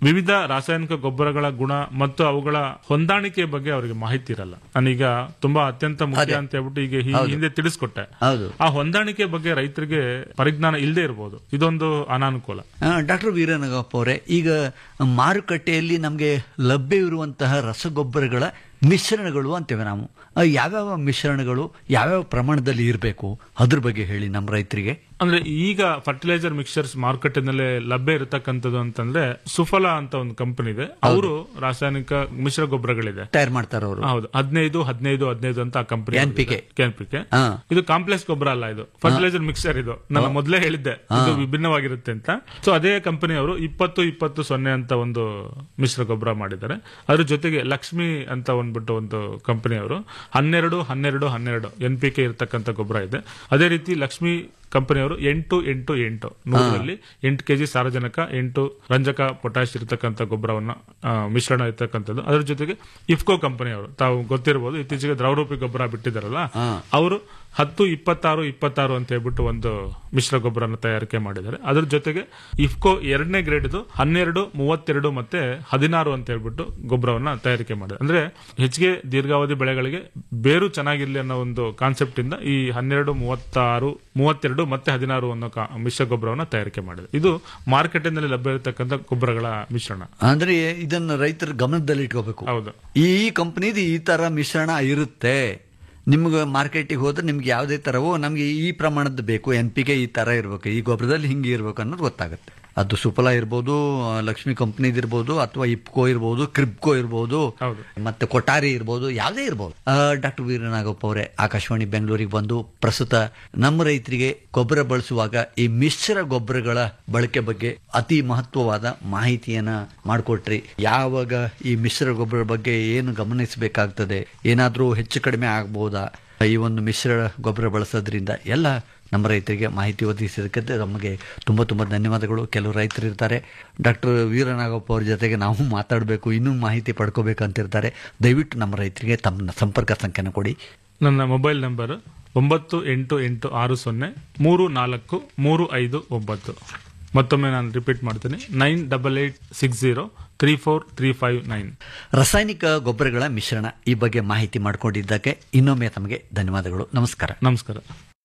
ವಿವಿಧ ರಾಸಾಯನಿಕ ಗೊಬ್ಬರಗಳ ಗುಣ ಮತ್ತು ಅವುಗಳ ಹೊಂದಾಣಿಕೆ ಬಗ್ಗೆ ಅವರಿಗೆ ಮಾಹಿತಿ ಇರಲ್ಲ ನಾನೀಗ ತುಂಬಾ ಅತ್ಯಂತ ಮುಖ್ಯ ಅಂತ ಹೇಳ್ಬಿಟ್ಟು ಈಗ ಈ ಹಿಂದೆ ತಿಳಿಸ್ಕೊಟ್ಟೆ ಹೌದು ಆ ಹೊಂದಾಣಿಕೆ ಬಗ್ಗೆ ರೈತರಿಗೆ ಪರಿಜ್ಞಾನ ಇಲ್ಲದೆ ಇರಬಹುದು ಇದೊಂದು ಅನಾನುಕೂಲ ಡಾಕ್ಟರ್ ವೀರನಗಪ್ಪ ಅವರೇ ಈಗ ಮಾರುಕಟ್ಟೆಯಲ್ಲಿ ನಮಗೆ ಲಭ್ಯವಿರುವಂತಹ ರಸಗೊಬ್ಬರಗಳ ಮಿಶ್ರಣಗಳು ಅಂತೇವೆ ನಾವು ಆ, ಯಾವ್ಯಾವ ಮಿಶ್ರಣಗಳು ಯಾವ್ಯಾವ ಪ್ರಮಾಣದಲ್ಲಿ ಇರಬೇಕು ಅದ್ರ ಬಗ್ಗೆ ಹೇಳಿ ನಮ್ಮ ರೈತರಿಗೆ ಅಂದ್ರೆ ಈಗ ಫರ್ಟಿಲೈಸರ್ ಮಿಕ್ಸ್ಚರ್ಸ್ ಮಾರುಕಟ್ಟೆನಲ್ಲಿ ಲಭ್ಯ ಇರತಕ್ಕಂಥದ್ದು ಅಂತಂದ್ರೆ ಸುಫಲ ಅಂತ ಒಂದು ಕಂಪನಿ ಇದೆ ಅವರು ರಾಸಾಯನಿಕ ಮಿಶ್ರ ಗೊಬ್ಬರಗಳಿದೆ ತಯಾರು ಮಾಡ್ತಾರ ಅವರು ಹೌದು ಹದಿನೈದು ಹದಿನೈದು ಹದಿನೈದು ಅಂತ ಆ ಕಂಪನಿ NPK. ಎನ್ಪಿಕೆ ಹಾ. ಇದು ಕಾಂಪ್ಲೆಕ್ಸ್ ಗೊಬ್ಬರ ಅಲ್ಲ ಇದು ಫರ್ಟಿಲೈಸರ್ ಮಿಕ್ಸರ್ ಇದು ನಾನು ಮೊದಲೇ ಹೇಳಿದ್ದೆ ಇದು ವಿಭಿನ್ನವಾಗಿರುತ್ತೆ ಅಂತ ಸೊ ಅದೇ ಕಂಪನಿಯವರು ಇಪ್ಪತ್ತು ಇಪ್ಪತ್ತು ಸೊನ್ನೆ ಅಂತ ಒಂದು ಮಿಶ್ರ ಗೊಬ್ಬರ ಮಾಡಿದ್ದಾರೆ ಅದ್ರ ಜೊತೆಗೆ ಲಕ್ಷ್ಮಿ ಅಂತ ಒಂದ್ಬಿಟ್ಟು ಒಂದು ಕಂಪನಿಯವರು ಹನ್ನೆರಡು ಹನ್ನೆರಡು ಹನ್ನೆರಡು ಎನ್ ಪಿ ಕೆ ಇರತಕ್ಕಂಥ ಗೊಬ್ಬರ ಇದೆ ಅದೇ ರೀತಿ ಲಕ್ಷ್ಮಿ ಕಂಪನಿಯವರು ಎಂಟು ಎಂಟು ಎಂಟು ನೂರರಲ್ಲಿ ಎಂಟು ಕೆಜಿ ಸಾರಜನಕ ಎಂಟು ರಂಜಕ ಪೊಟ್ಯಾಶ್ ಇರತಕ್ಕಂಥ ಗೊಬ್ಬರವನ್ನ ಆ, ಮಿಶ್ರಣ ಇರತಕ್ಕಂಥದ್ದು ಅದರ ಜೊತೆಗೆ ಇಫ್ಕೋ ಕಂಪನಿಯವರು ತಾವು ಗೊತ್ತಿರಬಹುದು ಇತ್ತೀಚೆಗೆ ದ್ರವರೂಪಿ ಗೊಬ್ಬರ ಬಿಟ್ಟಿದ್ದಾರಲ್ಲ ಅವರು ಹತ್ತು ಇಪ್ಪತ್ತಾರು ಇಪ್ಪತ್ತಾರು ಅಂತ ಹೇಳ್ಬಿಟ್ಟು ಒಂದು ಮಿಶ್ರ ಗೊಬ್ಬರನ ತಯಾರಿಕೆ ಮಾಡಿದ್ದಾರೆ ಅದ್ರ ಜೊತೆಗೆ ಇಫ್ಕೋ ಎರಡನೇ ಗ್ರೇಡ್ ಇದು ಹನ್ನೆರಡು ಮೂವತ್ತೆರಡು ಮತ್ತೆ ಹದಿನಾರು ಅಂತ ಹೇಳ್ಬಿಟ್ಟು ಗೊಬ್ಬರವನ್ನ ತಯಾರಿಕೆ ಮಾಡಿದೆ ಅಂದ್ರೆ ಹೆಚ್ಚಿಗೆ ದೀರ್ಘಾವಧಿ ಬೆಳೆಗಳಿಗೆ ಬೇರು ಚೆನ್ನಾಗಿರ್ಲಿ ಅನ್ನೋ ಒಂದು ಕಾನ್ಸೆಪ್ಟ್ ಇಂದ ಈ ಹನ್ನೆರಡು ಮೂವತ್ತಾರು ಮೂವತ್ತೆರಡು ಮತ್ತೆ ಹದಿನಾರು ಅನ್ನೋ ಕಾ- ಮಿಶ್ರ ಗೊಬ್ಬರವನ್ನ ತಯಾರಿಕೆ ಮಾಡಿದೆ ಇದು ಮಾರುಕಟ್ಟೆನಲ್ಲಿ ಲಭ್ಯ ಇರತಕ್ಕಂಥ ಗೊಬ್ಬರಗಳ ಮಿಶ್ರಣ ಅಂದ್ರೆ ಇದನ್ನ ರೈತರ ಗಮನದಲ್ಲಿ ಇಟ್ಕೋಬೇಕು ಹೌದು ಈ ಕಂಪನಿದು ಈ ತರ ಮಿಶ್ರಣ ಇರುತ್ತೆ ನಿಮ್ಗೆ ಮಾರ್ಕೆಟಿಗೆ ಹೋದ್ರೆ ನಿಮ್ಗೆ ಯಾವುದೇ ತರವೋ ನಮ್ಗೆ ಈ ಪ್ರಮಾಣದ ಬೇಕು ಎನ್ ಪಿ ಗೆ ಈ ತರ ಇರ್ಬೇಕು ಈ ಗೊಬ್ಬರದಲ್ಲಿ ಹಿಂಗೆ ಇರ್ಬೇಕು ಅನ್ನೋದು ಗೊತ್ತಾಗುತ್ತೆ ಅದು ಸುಫಲ ಇರ್ಬೋದು ಆ, ಲಕ್ಷ್ಮಿ ಕಂಪ್ನಿದ್ ಇರ್ಬೋದು ಅಥವಾ ಇಪ್ಕೋ ಇರ್ಬೋದು ಕ್ರಿಬ್ಕೋ ಇರ್ಬೋದು ಹೌದು. ಮತ್ತೆ ಕೊಠಾರಿ ಇರ್ಬೋದು ಯಾವುದೇ ಇರ್ಬೋದು ಡಾಕ್ಟರ್ ವೀರನಾಗಪ್ಪ ಅವರೇ ಆಕಾಶವಾಣಿ ಬೆಂಗಳೂರಿಗೆ ಬಂದು ಪ್ರಸ್ತುತ ನಮ್ಮ ರೈತರಿಗೆ ಗೊಬ್ಬರ ಬಳಸುವಾಗ ಈ ಮಿಶ್ರ ಗೊಬ್ಬರಗಳ ಬಳಕೆ ಬಗ್ಗೆ ಅತಿ ಮಹತ್ವವಾದ ಮಾಹಿತಿಯನ್ನ ಮಾಡಿಕೊಟ್ರಿ ಯಾವಾಗ ಈ ಮಿಶ್ರ ಗೊಬ್ಬರ ಬಗ್ಗೆ ಏನು ಗಮನಿಸಬೇಕಾಗ್ತದೆ ಏನಾದರೂ ಹೆಚ್ಚು ಕಡಿಮೆ ಆಗ್ಬೋದಾ ಈ ಒಂದು ಮಿಶ್ರ ಗೊಬ್ಬರ ಬಳಸೋದ್ರಿಂದ ಎಲ್ಲ ನಮ್ಮ ರೈತರಿಗೆ ಮಾಹಿತಿ ಒದಗಿಸಿದ್ದಕ್ಕೆ ನಮಗೆ ತುಂಬ ತುಂಬ ಧನ್ಯವಾದಗಳು ಕೆಲವು ರೈತರು ಇರ್ತಾರೆ ಡಾಕ್ಟರ್ ವೀರನಾಗಪ್ಪ ಅವ್ರ ಜೊತೆಗೆ ನಾವು ಮಾತಾಡಬೇಕು ಇನ್ನೂ ಮಾಹಿತಿ ಪಡ್ಕೋಬೇಕಂತಿರ್ತಾರೆ ದಯವಿಟ್ಟು ನಮ್ಮ ರೈತರಿಗೆ ತಮ್ಮ ಸಂಪರ್ಕ ಸಂಖ್ಯೆನ ಕೊಡಿ ನನ್ನ ಮೊಬೈಲ್ ನಂಬರ್ ಒಂಬತ್ತು ಎಂಟು ಎಂಟು ಆರು ಸೊನ್ನೆ ಮೂರು ನಾಲ್ಕು ಮೂರು ಐದು ಒಂಬತ್ತು ಮತ್ತೊಮ್ಮೆ ನಾನು ರಿಪೀಟ್ ಮಾಡ್ತೀನಿ nine double eight six zero three four three five nine ರಾಸಾಯನಿಕ ಗೊಬ್ಬರಗಳ ಮಿಶ್ರಣ ಈ ಬಗ್ಗೆ ಮಾಹಿತಿ ಮಾಡಿಕೊಂಡಿದ್ದಕ್ಕೆ ಇನ್ನೊಮ್ಮೆ ತಮಗೆ ಧನ್ಯವಾದಗಳು ನಮಸ್ಕಾರ ನಮಸ್ಕಾರ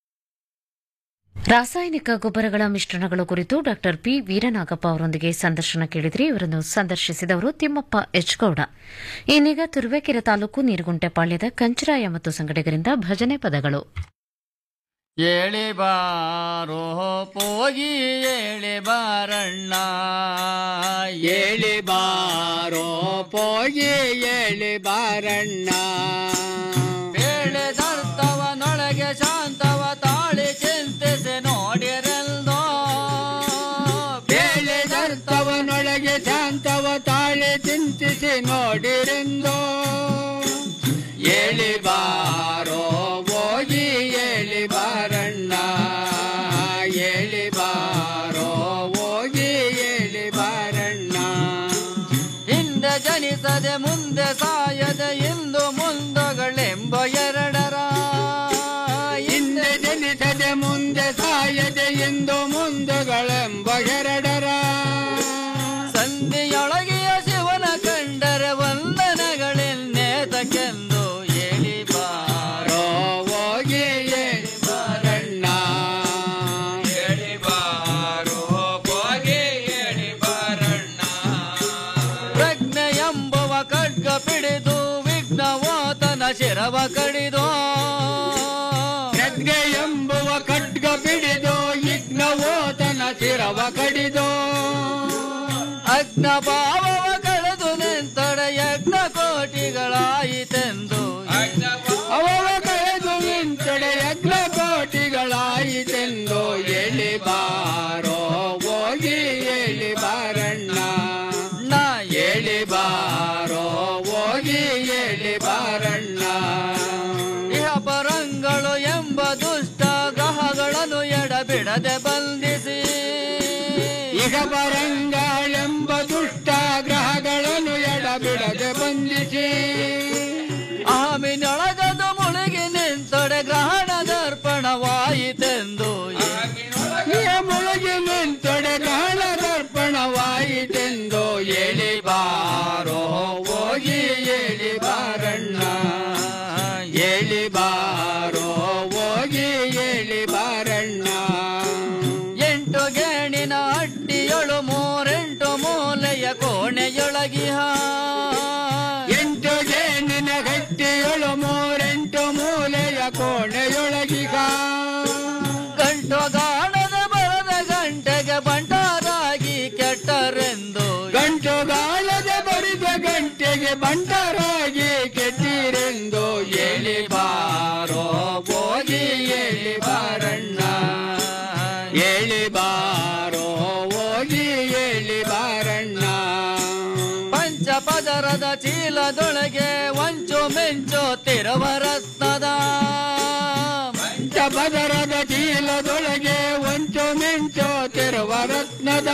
ರಾಸಾಯನಿಕ ಗೊಬ್ಬರಗಳ ಮಿಶ್ರಣಗಳು ಕುರಿತು ಡಾಕ್ಟರ್ ಪಿ ವೀರನಾಗಪ್ಪ ಅವರೊಂದಿಗೆ ಸಂದರ್ಶನ ಕೇಳಿದ್ರಿ ಇವರನ್ನು ಸಂದರ್ಶಿಸಿದವರು ತಿಮ್ಮಪ್ಪ ಎಚ್ ಗೌಡ ಇನ್ನೀಗ ತುರುವೇಕೆರೆ ತಾಲೂಕು ನೀರುಗುಂಟೆಪಾಳ್ಯದ ಕಂಚರಾಯ ಮತ್ತು ಸಂಗಡಿಗರಿಂದ ಭಜನೆ ಪದಗಳು ಏಳಿ ಬಾರೋ ಪೋಗಿ ಏಳಿ ಬಾರಣ್ಣ ಏಳಿ ಬಾರೋ ಪೋಗಿ ಏಳಿ ಬಾರಣ್ಣ ಬೇಳೆದರ್ತವನೊಳಗೆ ಶಾಂತವ ತಾಳಿ ಚಿಂತಿಸಿ ನೋಡಿರೆಲ್ದೋ ಬೇಳೆದರ್ತವನೊಳಗೆ ಶಾಂತವ ತಾಳಿ ಚಿಂತಿಸಿ ನೋಡಿರೆಂದೋ ಏಳಿ ಬಾರೋ ಹೋಗಿ ಏಳಿ ಬಾರಣ್ಣ ಏಳಿ ಬಾರೋ ಹೋಗಿ ಏಳಿ ಬಾರಣ್ಣ ಹಿಂದೆ ಜನಿಸದೆ ಮುಂದೆ ಸಾಯದೆ ಇಂದು ಮುಂದಗಳೆಂಬ ಎರಡರ ಹಿಂದೆ ಜನಿಸದೆ ಮುಂದೆ ಸಾಯದೆ ಇಂದು ಮುಂದಗಳೆಂಬ ಎರಡರ ಸಂಧಿಯೊಳಗೆಯ ಶಿವನ ಕಂಡರೆ ವಂದನಗಳೆನ್ನೇತಕ್ಕೆಂದು ಏಳಿ ಬಾರೋ ಹೋಗಿ ಏಳಿ ಬಾರಣ್ಣ ಏಳಿ ಬಾರೋ ಹೋಗಿ ಏಳಿ ಬಾರಣ್ಣ ಪ್ರಜ್ಞೆ ಎಂಬುವ ಖಡ್ಗ ಪಿಡಿದು ವಿಘ್ನವಾತನ ಶಿರವ ಕಡಿದು ಪ್ರಜ್ಞೆ ಎಂಬುವ ಖಡ್ಗ ಪಿಡಿದು ಯಜ್ಞವೋತನ ಶಿರವ ಕಡಿದು ಅಗ್ನ ಭಾವವ ಕಳೆದು ನಿಂತೊಡೆ ಯಜ್ಞ ಕೋಟಿಗಳಾಯಿತೆಂದು ಅವವ ಕಳೆದು ನಿಂತೊಡೆ ಯಜ್ಞ ಕೋಟಿಗಳಾಯಿತೆಂದು ಎಳಿ ಬಾರೋ ಹೋಗಿ ಎಳಿ ಬಾರಣ್ಣ ನಾ ಎಳಿ ಬಾರೋ ಹೋಗಿ ಎಳಿ ಬಾರಣ್ಣ ಇಹ ಪರಂಗಳು ಎಂಬ ದುಷ್ಟ ಗ್ರಹಗಳನ್ನು ಎಡಬಿಡದೆ ಬಂಧಿಸಿ ಇಹ ಪರಂಗಳೆಂಬ ದುಷ್ಟ ಗ್ರಹಗಳನ್ನು ಎಡಬಿಡದೆ ಬಂಧಿಸಿ ಆಮಿನೊಳಗದು ಮುಳುಗಿ ನಿಂತೊಡೆ ಗ್ರಹಣ ದರ್ಪಣವಾಯಿತೆಂದು ಮುಳುಗಿ ನಿಂತೊಡೆ ಗ್ರಹಣ ದರ್ಪಣವಾಯಿತೆಂದು ಎಳಿ ಗಟ್ಟಿಯೊಳು ಮೂರೆಂಟು ಮೂಲೆಯ ಕೋಣೆಯೊಳಗಿಹ ಎಂಟು ಜೇನಿನ ಗಟ್ಟಿಯೊಳು ಮೂರೆಂಟು ಮೂಲೆಯ ಕೋಣೆಯೊಳಗಿಗ ಗಂಟು ಗಾಣದ ಬರದ ಗಂಟೆಗೆ ಬಂಟಾರಾಗಿ ಕೆಟ್ಟರೆಂದು ಗಂಟುಗಾಲದ ಬರಿದ ಗಂಟೆಗೆ ಬಂಟರಾಗಿ ಕೆಟ್ಟಿರೆಂದು ಎಳಿ ಬಾರೋ ಹೋಗಿ ಎಳಿ ಬಾರಣ್ಣ ಹೇಳಿ ಬಾರೋ ಹೋಗಿ ಹೇಳಿ ಬಾರಣ್ಣ ಪಂಚಪದರದ ಚೀಲದೊಳಗೆ ಒಂಚು ಮೆಂಚು ತಿರುವ ರತ್ನದ ಪದರದ ಚೀಲದೊಳಗೆ ಒಂಚು ಮೆಂಚು ತೆರುವ ರತ್ನದ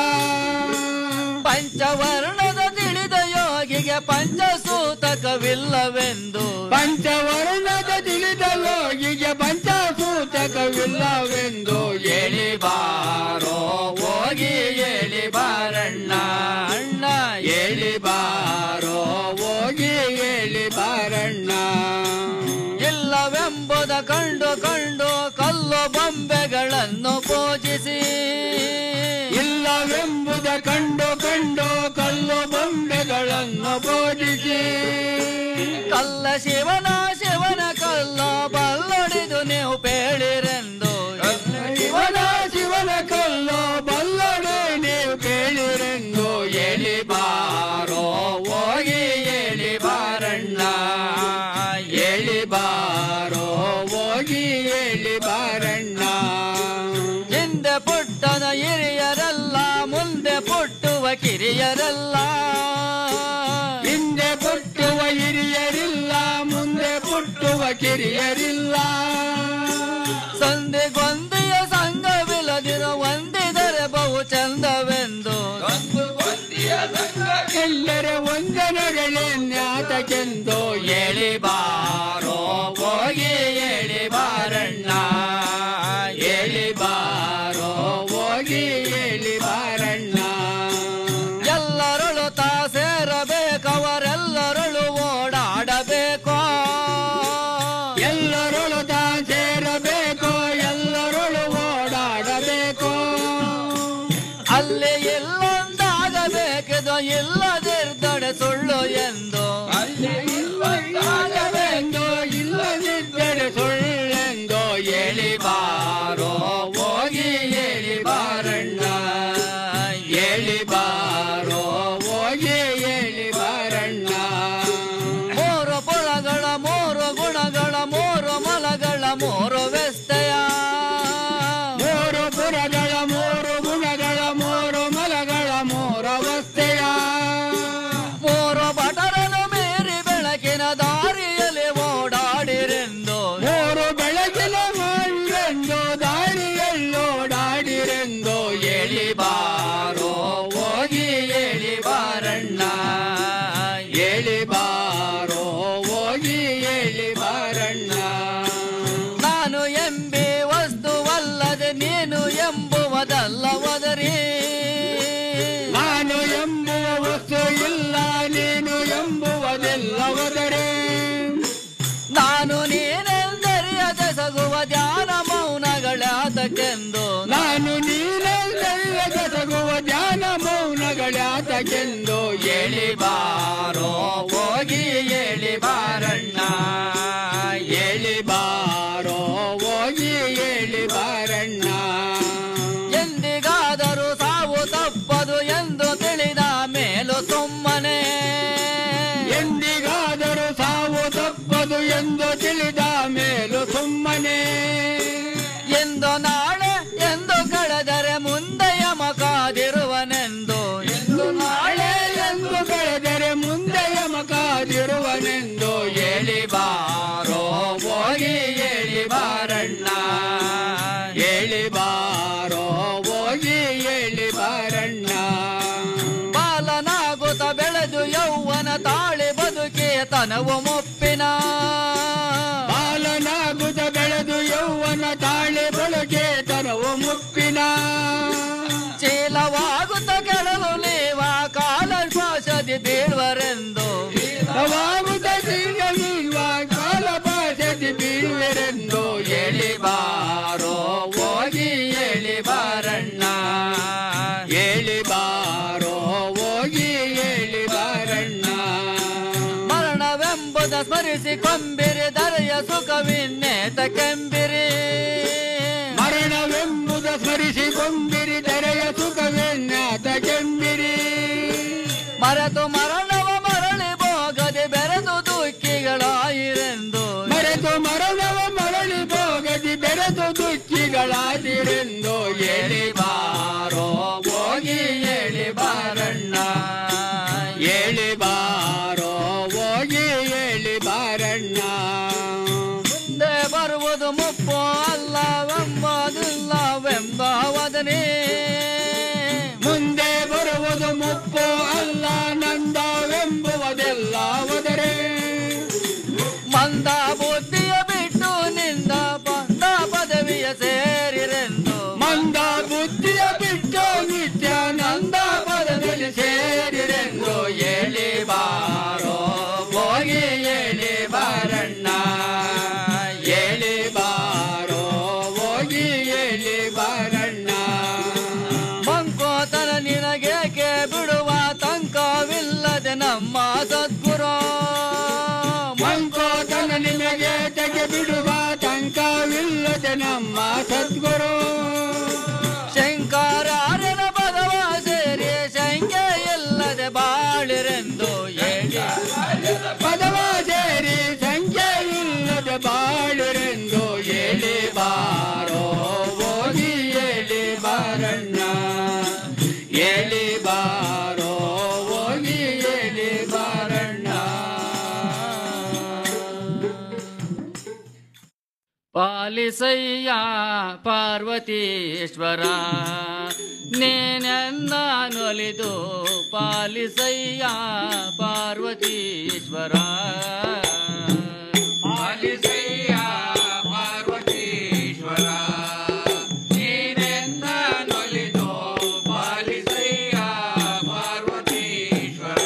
ಪಂಚವರ್ಣದ ತಿಳಿದ ಯೋಗಿಗೆ ಪಂಚಸೂತಕವಿಲ್ಲವೆಂದು ಪಂಚವರ್ಣದ ತಿಳಿದ ಲೋಗಿಗೆ ಪಂಚಸೂತಕವಿಲ್ಲವೆಂದು ಎಳಿ ಬಾರೋ ಹೋಗಿ ಎಳಿ ಬಾರಣ್ಣ ಅಣ್ಣ ಹೇಳಿ ಬಾರೋ ಹೋಗಿ ಹೇಳಿ ಬಾರಣ್ಣ ಇಲ್ಲವೆಂಬುದ ಕಂಡು ಕಂಡು ಕಲ್ಲು ಬೊಂಬೆಗಳನ್ನು ಪೂಜಿಸಿ ಇಲ್ಲವೆಂಬುದ ಕಂಡು ಕಂಡು ಕಲ್ಲು ಬೊಂಬೆಗಳನ್ನು ಬೋಧಿಸಿ ಕಲ್ಲ ಶಿವನ ಶಿವನ ಕಲ್ಲ ಬಲ್ಲೊಡಿದು ನೀವು ಬೇಡಿರೆಂದು ಶಿವನ ಶಿವನ ಕಲ್ಲು ಬಲ್ಲಡೆ ನೀವು ಕೇಳಿರೆಂದು ಎಳಿ ಬಾರೋ ಹೋಗಿ ಎಳಿ ಬಾರಣ್ಣ ಹೇಳಿ ಬಾರೋ ಹೋಗಿ ಹೇಳಿ ಬಾರಣ್ಣ ಹಿಂದೆ ಪುಟ್ಟನ ಹಿರಿಯರಲ್ಲ ಮುಂದೆ ಪುಟ್ಟುವ ಕಿರಿಯರಲ್ಲ ಹಿಂದೆ ಪುಟ್ಟುವ ಹಿರಿಯರಿಲ್ಲ ಮುಂದೆ ಪುಟ್ಟುವ ಕಿರಿಯರಿಲ್ಲ ಸಂಧಿಗೊಂದಿಯ ಸಂಘವಿಲ್ಲದಿರೋ ಒಂದಿದರೆ ಬಹು ಚಂದವೆಂದು ಎಲ್ಲರ ವಂದನೆಗಳೇ ಜ್ಞಾತಕೆಂದು ಎಳಿ ಬಾರೋ ಹೋಗಿ ಎಳಿ ಬಾರಣ್ಣ ಹೇಳಿ ಬಾರೋ ಹೋಗಿ ಹೇಳಿ ಬಾರಣ್ಣ ಎಲ್ಲರಳು ತಾ ಸೇರಬೇಕವರೆಲ್ಲರಳು ಓಡಾಡಬೇಕು ಎಲ್ಲರೊಳು ತಾ ಸೇರಬೇಕು ಎಲ್ಲರೊಳು ಓಡಾಡಬೇಕು ಅಲ್ಲಿ ಇಲ್ಲೊಂದಾಗಬೇಕಿದು ಇಲ್ಲದಿರ್ದಡೆ ಸುಳ್ಳು ಎಂದು ಆಗವೆಂದು ಇಲ್ಲದಿದ್ದರೆ ಸುಳ್ಳೆಂದು ಹೇಳಿ ಬಾರೋ ಹೋಗಿ ಹೇಳಿ ಬಾರಣ್ಣ ಹೇಳಿ ಬಾರೋ ಹೋಗಿ ಹೇಳಿ ಬಾರಣ್ಣ ಮೂರು ಪುಳಗಳ ಮೂರು ಗುಣಗಳ ಮೂರು ಮಲಗಳ ಮೂರು ವ್ಯಸ್ತೆಯ ಮೂರು ಪುರಗಳ ಮೂರು ಗುಣಗಳ ಮೂರು ಮಲಗಳ ಮೂರು ಅವಸ್ಥೆಯ ಮೂರು ಭಟರನು ಮೀರಿ ಬೆಳಕಿನ ದಾರಿಯಲ್ಲಿ ಓಡಾಡಿರೆಂದು ಮೂರು ಬೆಳಕಿನ ಮಾಡಿರೆಂದು ದಾರಿಯಲ್ಲೋಡಾಡಿರೆಂದು ಹೇಳಿ ಬಾರೋ ಹೋಗಿ ಹೇಳಿ ಬಾರಣ್ಣ ಹೇಳಿ ಬಾರೋ ಹೋಗಿ ಹೇಳಿ ಬಾರಣ್ಣ ನಾನು ಎಂಬಿ ವಸ್ತುವಲ್ಲದೆ ನೀನು ಎಂಬುವುದಲ್ಲ ಒದರಿ ನಾನು ಎಂಬುವ ವಸ್ತು ಇಲ್ಲ ನೀನು ಎಂಬುವುದೆಲ್ಲವದರೆ ನಾನು ನೀನೆಂದರಿಯದೆ ಸಗುವ ಧ್ಯಾನ ಮೌನಗಳಾತಕ್ಕೆಂದು ನಾನು ನೀನೆಲ್ಲದ ತಗುವ ಧ್ಯಾನ ಮೌನಗಳಾತಕೆಂದು ಹೇಳಿ ಬಾರೋ ಹೋಗಿ ಹೇಳಿ ಬಾರಣ್ಣ ಹೇಳಿ ಬಾರೋ ಹೋಗಿ ಹೇಳಿ ಬಾರಣ್ಣ ಎಂದಿಗಾದರೂ ಸಾವು ತಪ್ಪದು ಎಂದು ತಿಳಿದ ಮೇಲೂ ಸುಮ್ಮನೆ ಎಂದಿಗಾದರೂ ಸಾವು ತಪ್ಪದು ಎಂದು ತಿಳಿದ ಮೇಲೂ ಸುಮ್ಮನೆ ಎಂದು ನಾಳೆ ಎಂದು ಕಳೆದರೆ ಮುಂದೆ ಯಮಕಾದಿರುವನೆಂದು ಎಂದು ನಾಳೆ ಎಂದು ಕಳೆದರೆ ಮುಂದೆ ಯಮಕಾದಿರುವನೆಂದು ಹೇಳಿ ಬಾರೋ ಹೋಗಿ ಹೇಳಿ ಬಾರಣ್ಣ ಹೇಳಿ ಬಾರೋ ಹೋಗಿ ಹೇಳಿ ಬಾರಣ್ಣ ಬಾಲನಾಗುತ್ತ ಬೆಳೆದು ಯೌವನ ತಾಳಿ ಬದುಕಿ ತನವು ಮುಪ್ಪಿನ ಬಾಲನಾಗುತ್ತ ಬೆಳೆದು ಯೌವನ ತಾಳೆ ಬಳಕೆ ತನವು ಮುಪ್ಪಿನ ಚೀಲವಾಗುತ್ತ ಕೆಳಲು ನೀವ ಕಾಲ ಶ್ವಾಸದಿ ಬೀಳ್ವರೆಂದು ಅವಾಗುತ್ತ ಸಿಂಗಲಿಲ್ವ ಕಾಲ ಪಾಸದಿ ಬೀಳುವೆರೆಂದು ಹೇಳಿ ಬಾರೋ ಹೋಗಿ ಹೇಳಿ ಬಾರಣ್ಣ ಹೇಳಿ ಸ್ಮರಿಸಿ ಕೊಂಬಿರಿ ದರೆಯ ಸುಖವಿನ್ನೇತ ಕೆಂಬಿರಿ ಮರಣವೆಂಬುದ ಸ್ಮರಿಸಿ ಕೊಂಬಿರಿ ತೆರೆಯ ಸುಖವೆನ್ನಾತ ಕೆಂಬಿರಿ ಮರೆತು ಮರಣವ ಮರಳಿ ಹೋಗದೆ ಬೆರೆದು ದುಃಖಿಗಳಾಯಿರೆಂದು ಮರೆತು ಮರಣವ ಮರಳಿ ಹೋಗದಿ ಬೆರೆತು ದುಃಖಿಗಳಾದಿರೆಂದು ಎಳಿ ಬಾರೋ ಹೋಗಿ ಎಳಿ ಬಾರಣ್ಣ ಎಳಿ ಬಾರೋ ಹೋಗಿ ಎಳಿ ಬಾರಣ್ಣ ಮುಂದೆ ಬರುವುದು ಮುಪ್ಪು ಅಲ್ಲವೆಂಬುದಿಲ್ಲವೆಂಬವದನೇ ಮುಂದೆ ಬರುವುದು ಮುಪ್ಪು ಅಲ್ಲ ನಂದವೆಂಬುವುದೆಲ್ಲ ಒದರೆ ಮಂದ ಬುದ್ಧಿಯ ಬಿಟ್ಟು ನಿಂದ ಬಂದ ಪದವಿಯ ಸೇರಿರೆಂದು ಮಂದ ಬುದ್ಧಿಯ ಬಿಟ್ಟು ನಿತ್ಯಾನಂದ ಪದದಲ್ಲಿ ಸೇರಿರೆಂದು ಎಳಿ ಬಾರೋ ಹೋಗಿ ಎಳಿ ಬಾರಣ್ಣ ಎಳಿ ಬಾರೋ ಹೋಗಿ ಎಳಿ ಬಾರಣ್ಣ ಮಂಕೋತನ ನಿನಗೇಕೆ ಬಿಡುವ ತಂಕವಿಲ್ಲದೆ ನಮ್ಮ ಸದ್ಗುರು ಮಂಕೋತನ ನಿಮಗೆ ತೆಗೆ ಬಿಡುವ ತಂಕವಿಲ್ಲದೆ ನಮ್ಮ ಸದ್ಗುರು ಶಂಕರಾರ್ಯನ ಪದವ ಸೇರಿ ಶಂಕೆ ಇಲ್ಲದೆ ಬಾಳಿರೆಂದು ಹೇಳಿ ಪದವ ಸೇರಿ ಸಂಖ್ಯೆ ಇಲ್ಲದೆ ಬಾಳಿರೆಂದು ಎಳಿ ಬಾರೋ ಹೋಗಿ ಎಳಿ ಬಾರಣ್ಣ ಎಳಿ ಬಾರೋ ಹೋಗಿ ಎಳಿ ಬಾರಣ್ಣ ಪಾಲಿಸಯ್ಯ ಪಾರ್ವತೀಶ್ವರ ನೀನೆನ್ನ ನೊಲಿದು ಪಾಲಿಸಯ್ಯ ಪಾರ್ವತೀಶ್ವರ ಪಾಲಿಸಯ್ಯ ಪಾರ್ವತೀಶ್ವರ ನೀನೆಂದ ನೊಲಿದು ಪಾಲಿಸಯ್ಯ ಪಾರ್ವತೀಶ್ವರ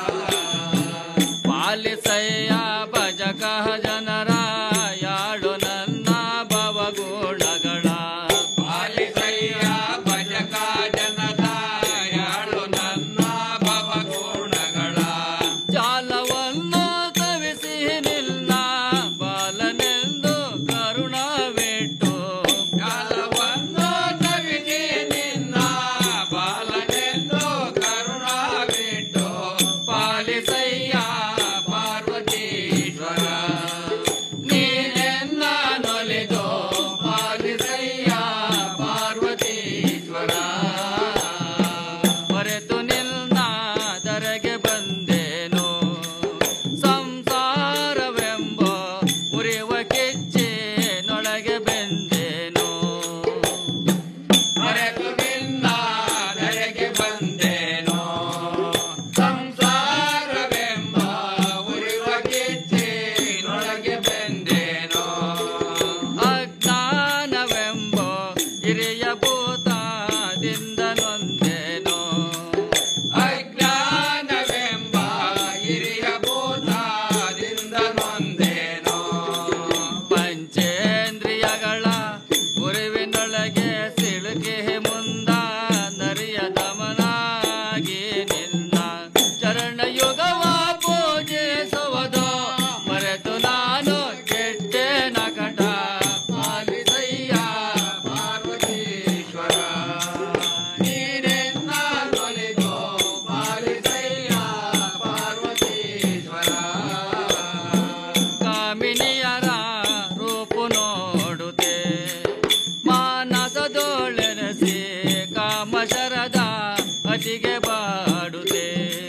ಪಾಲಿಸಯ್ಯ ಭಜಕ ಜನರ ಯಾಳು ನನ್ನ ಭವಗುಣಗಳ ಪಾಲಿಸಯ್ಯ ಭಜಕ ಜನದ ಯಾಳು ನನ್ನ ಭವಗುಣಗಳ ಜಾಲವನ್ನು ತವಿಸಿ ನಿನ್ನ ಬಾಲನೆಂದು ಕರುಣವಿಟ್ಟು ಜಾಲವನ್ನು ತವಿಸಿ ನಿನ್ನ ಬಾಲನೆಂದು ಕರುಣಾವಿಟ್ಟು ಪಾಲಿಸಯ್ಯ ಪಾರ್ವತೀಶ್ವರ ನೀನೆನ್ನ ನೊಲಿದು ಪಾಲಿಸಯ್ಯ ಪಾರ್ವತೀಶ್ವರ ಮರೆತು ನಿನ್ನ ದರೆಗೆ ಬಂದೇನು ಸಂಸಾರವೆಂಬ ಉರಿವ ಕಿಚ್ಚಿನೊಳಗೆ ಬೆಂದೇನು ಮರೆತು ನಿನ್ನ ಧರೆಗೆ ಬಂದೇನೋ ಸಂಸಾರವೆಂಬ ಉರಿವ ಕಿಚ್ಚಿನೊಳಗೆ ಬೆಂದೇನೋ ಅಜ್ಞಾನವೆಂಬ ಹಿರಿಯ ಭೂತದಿಂದ ನೊಂದೇನು ಅಜ್ಞಾನವೆಂಬ ಹಿರಿಯ ಭೂತದಿಂದ ನೊಂದೇನೋ ಪಂಚೇಂದ್ರಿಯಗಳ ಉರಿವಿನೊಳಗೆ ಸಿಳುಕಿ ಮುಂದ ನರಿಯ ದಮನಾಗಿ ನಿನ್ನ ಚರಣಯುಗವ ಪೂಜಿಸುವುದು ಮರೆತು ನಾನು ಕೆಟ್ಟೆ ನಕಟ ಪಾಲಿಸಯ್ಯ ಪಾರ್ವತೀಶ್ವರ ನೀನೆನ್ನ ನೊಲಿದು ಪಾಲಿಸಯ್ಯ ಪಾರ್ವತೀಶ್ವರ ಕಾಮಿನಿಯರ ರೂಪು ನೋಡುತ್ತೆ ಮಾನಸದೋಳೆನಸಿ ಕಾಮಶರದ ಅತಿಗೆ ಬಾಡುತ್ತೆ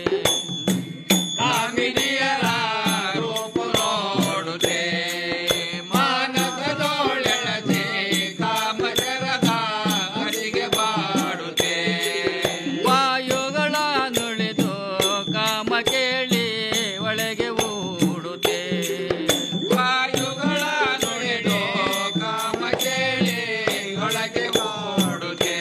ಕಾಮಿನಿಯರ ರೂಪ ನೋಡುತ್ತೆ ಮಾನಸದೋಳೆಳತೆ ಕಾಮಚರದ ಅಡಿಗೆ ಬಾಡುತ್ತೆ ವಾಯುಗಳ ನುಳಿದು ಕಾಮ ಕೇಳಿ ಒಳಗೆ ಓಡುತ್ತೆ ವಾಯುಗಳ ನುಡಿದು ಕಾಮ ಕೇಳಿ ಒಳಗೆ ಓಡುತ್ತೆ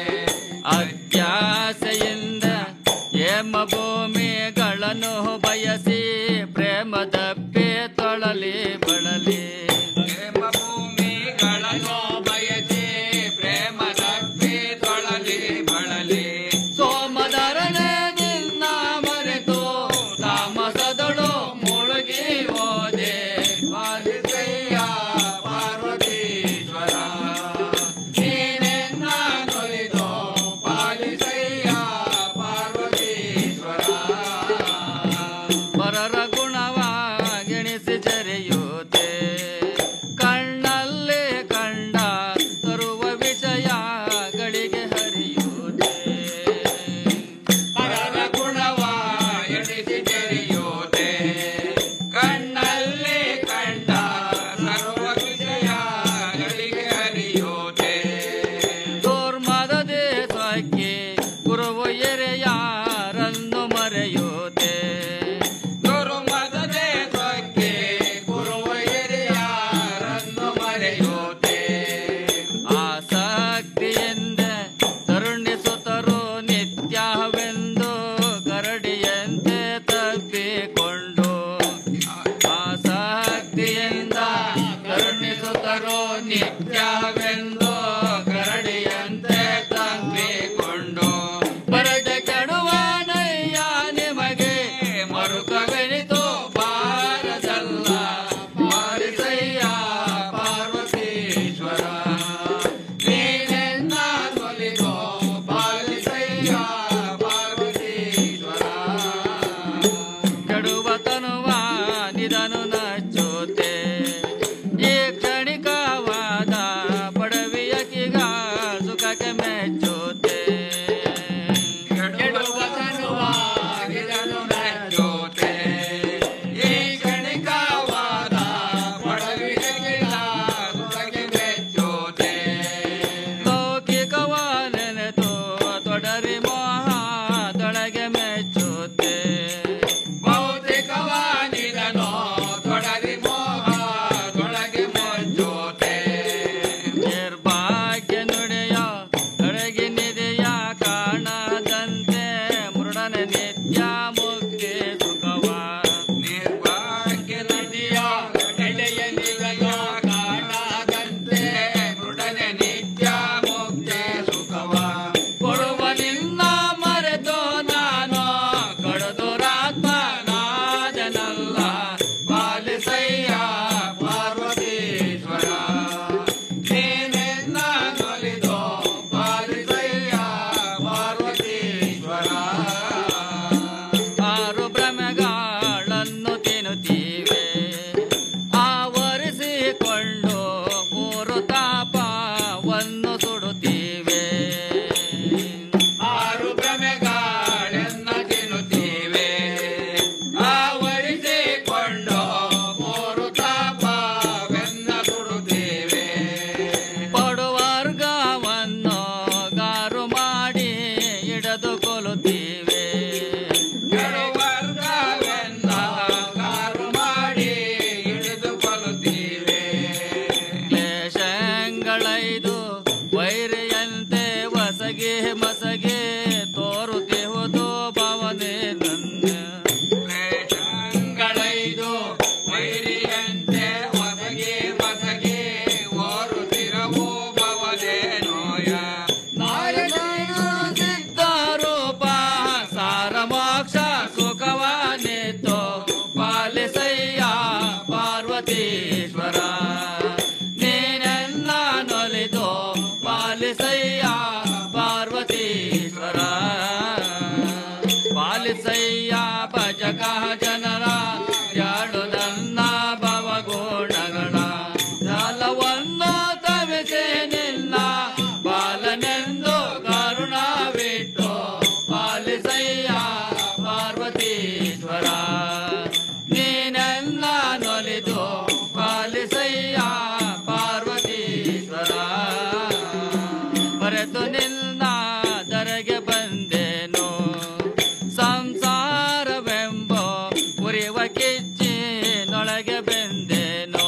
ಅತ್ಯಾಸೆಯಿಂದ ಹೇಮ ಭೂಮಿಗಳನ್ನು ಬಯಸಿ ಪ್ರೇಮದಪ್ಪೆ ತೊಳಲಿ ಬಳಲಿ ಪ್ರೇಮ ಭೂಮಿಗಳನ್ನು ಬಯಸಿ ಪ್ರೇಮದಪ್ಪಿ ತೊಳಲಿ ಬಳಲಿ ಸೋಮದರನೆ ನಿನ್ನ ಮರೆತು ತಾಮಸದಳು ಮುಳುಗಿ ಹೋದ ಬರುತ್ತೀವೆ ವರ್ಗವೆಂದ ಕಾರು ಮಾಡಿ ಹಿಡಿದುಕೊಳ್ಳುತ್ತೀವೆ ಕ್ಲೇಶಗಳೈದು ವೈರಿಯಂತೆ ವಸಗೆ ಮಸಗೆ ತೋರುತ್ತಿಹುದು ಭವನೆ ನನ್ನ ಕ್ಲೇಶಗಳೈದು ವೈರಿಯಂತೆ ವಸಗೆ ಮಸಗೆ ಓರುತ್ತಿರವು ಭವನೆ ನೋಯ ಸಿದ್ಧಾರೂಪ ಸಾರ ಮೋಕ್ಷ ಸುಖವಾನಿತ್ತು ಪಾಲಿಸಯ್ಯ ಪಾರ್ವತೀಶ್ವರ ನೀನೆಲ್ಲ ನೊಲಿದು ಪಾಲಿಸಯ್ಯ ಪಾರ್ವತೀಶ್ವರ ಪಾಲಿಸಯ್ಯ ಭಜಕ ಜನರ ಯಾಳು ನನ್ನ ಭವಗುಣಗಳ ಜಾಲವನ್ನು ತವಿಸಿ ನಿನ್ನ ಬಾಲನೆಂದು ಕರುಣವಿಟ್ಟು ಪಾಲಿಸಯ್ಯ ಪಾರ್ವತೀಶ್ವರ ನೀನೆಲ್ಲ ನೊಲಿದು ಪಾಲಿಸಯ್ಯ ಪಾರ್ವತೀಶ್ವರ ಬರೆದು ನಿನ್ನ ದರೆಗೆ ಬಂದೇನು ಸಂಸಾರವೆಂಬ ಉರಿವ ಕಿಚ್ಚಿನೊಳಗೆ ಬೆಂದೇನು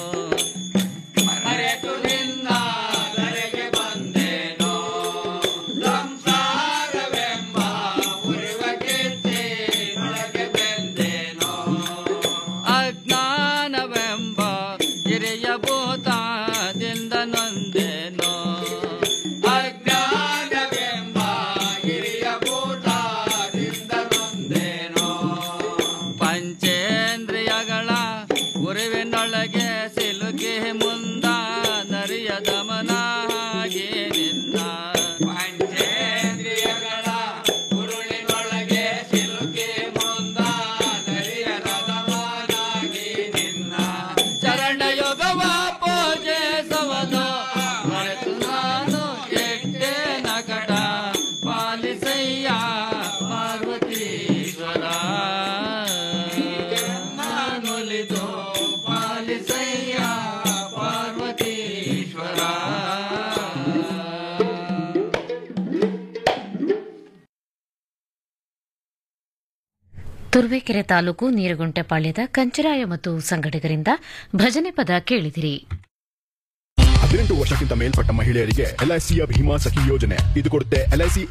ಮರೆತು ನಿನ್ನ ದರೆಗೆ ಬಂದೇನು ಸಂಸಾರವೆಂಬ ಉರಿವ ಕಿಚ್ಚಿನೊಳಗೆ ಬೆಂದೇನು ಅಜ್ಞಾನವೆಂಬ ಹಿರಿಯ ಭೂತದಿಂದ ನೊಂದೇನು ಅಜ್ಞಾನವೆಂಬ ಹಿರಿಯ ಭೂತದಿಂದ ನೊಂದೇನು ಪಂಚೇಂದ್ರಿಯಗಳ ಉರಿವಿನೊಳಗೆ ಸಿಲುಕಿ ಮುಂದ ನರಿಯ ದಮನಾಗಿ ನಿನ್ನ ಪಂಚೇಂದ್ರಿಯಗಳ ಉರುಳಿನೊಳಗೆ ಸಿಲುಕಿ ಮುಂದ ನರಿಯ ದಮನಾಗಿ ನಿನ್ನ ಚರಣ ಯೋಗವ ಪೂಜೆ ಸವದು ಮರೆತು ನಾನು ಕೆಟ್ಟೆ ನಕಟ ಪಾಲಿಸಯ್ಯ ಪಾರ್ವತೀಶ್ವರ ನಾನುಲಿದು ಪಾಲಿಸಯ್ಯ ಪಾರ್ವತೀಶ್ವರ ತುರುವೇಕೆರೆ ತಾಲೂಕು ನೀರುಗುಂಟೆಪಾಳ್ಯದ ಕಂಚರಾಯ ಮತ್ತು ಸಂಘಟಕರಿಂದ ಭಜನೆ ಪದ ಕೇಳಿದಿರಿ ಹದಿನೆಂಟು ವರ್ಷಕ್ಕಿಂತ ಮೇಲ್ಪಟ್ಟ ಮಹಿಳೆಯರಿಗೆ ಎಲ್ಐಸಿಯ ಭೀಮಾ ಸಖಿ ಯೋಜನೆ ಇದು ಕೊಡುತ್ತೆ ಎಲ್ಐಸಿ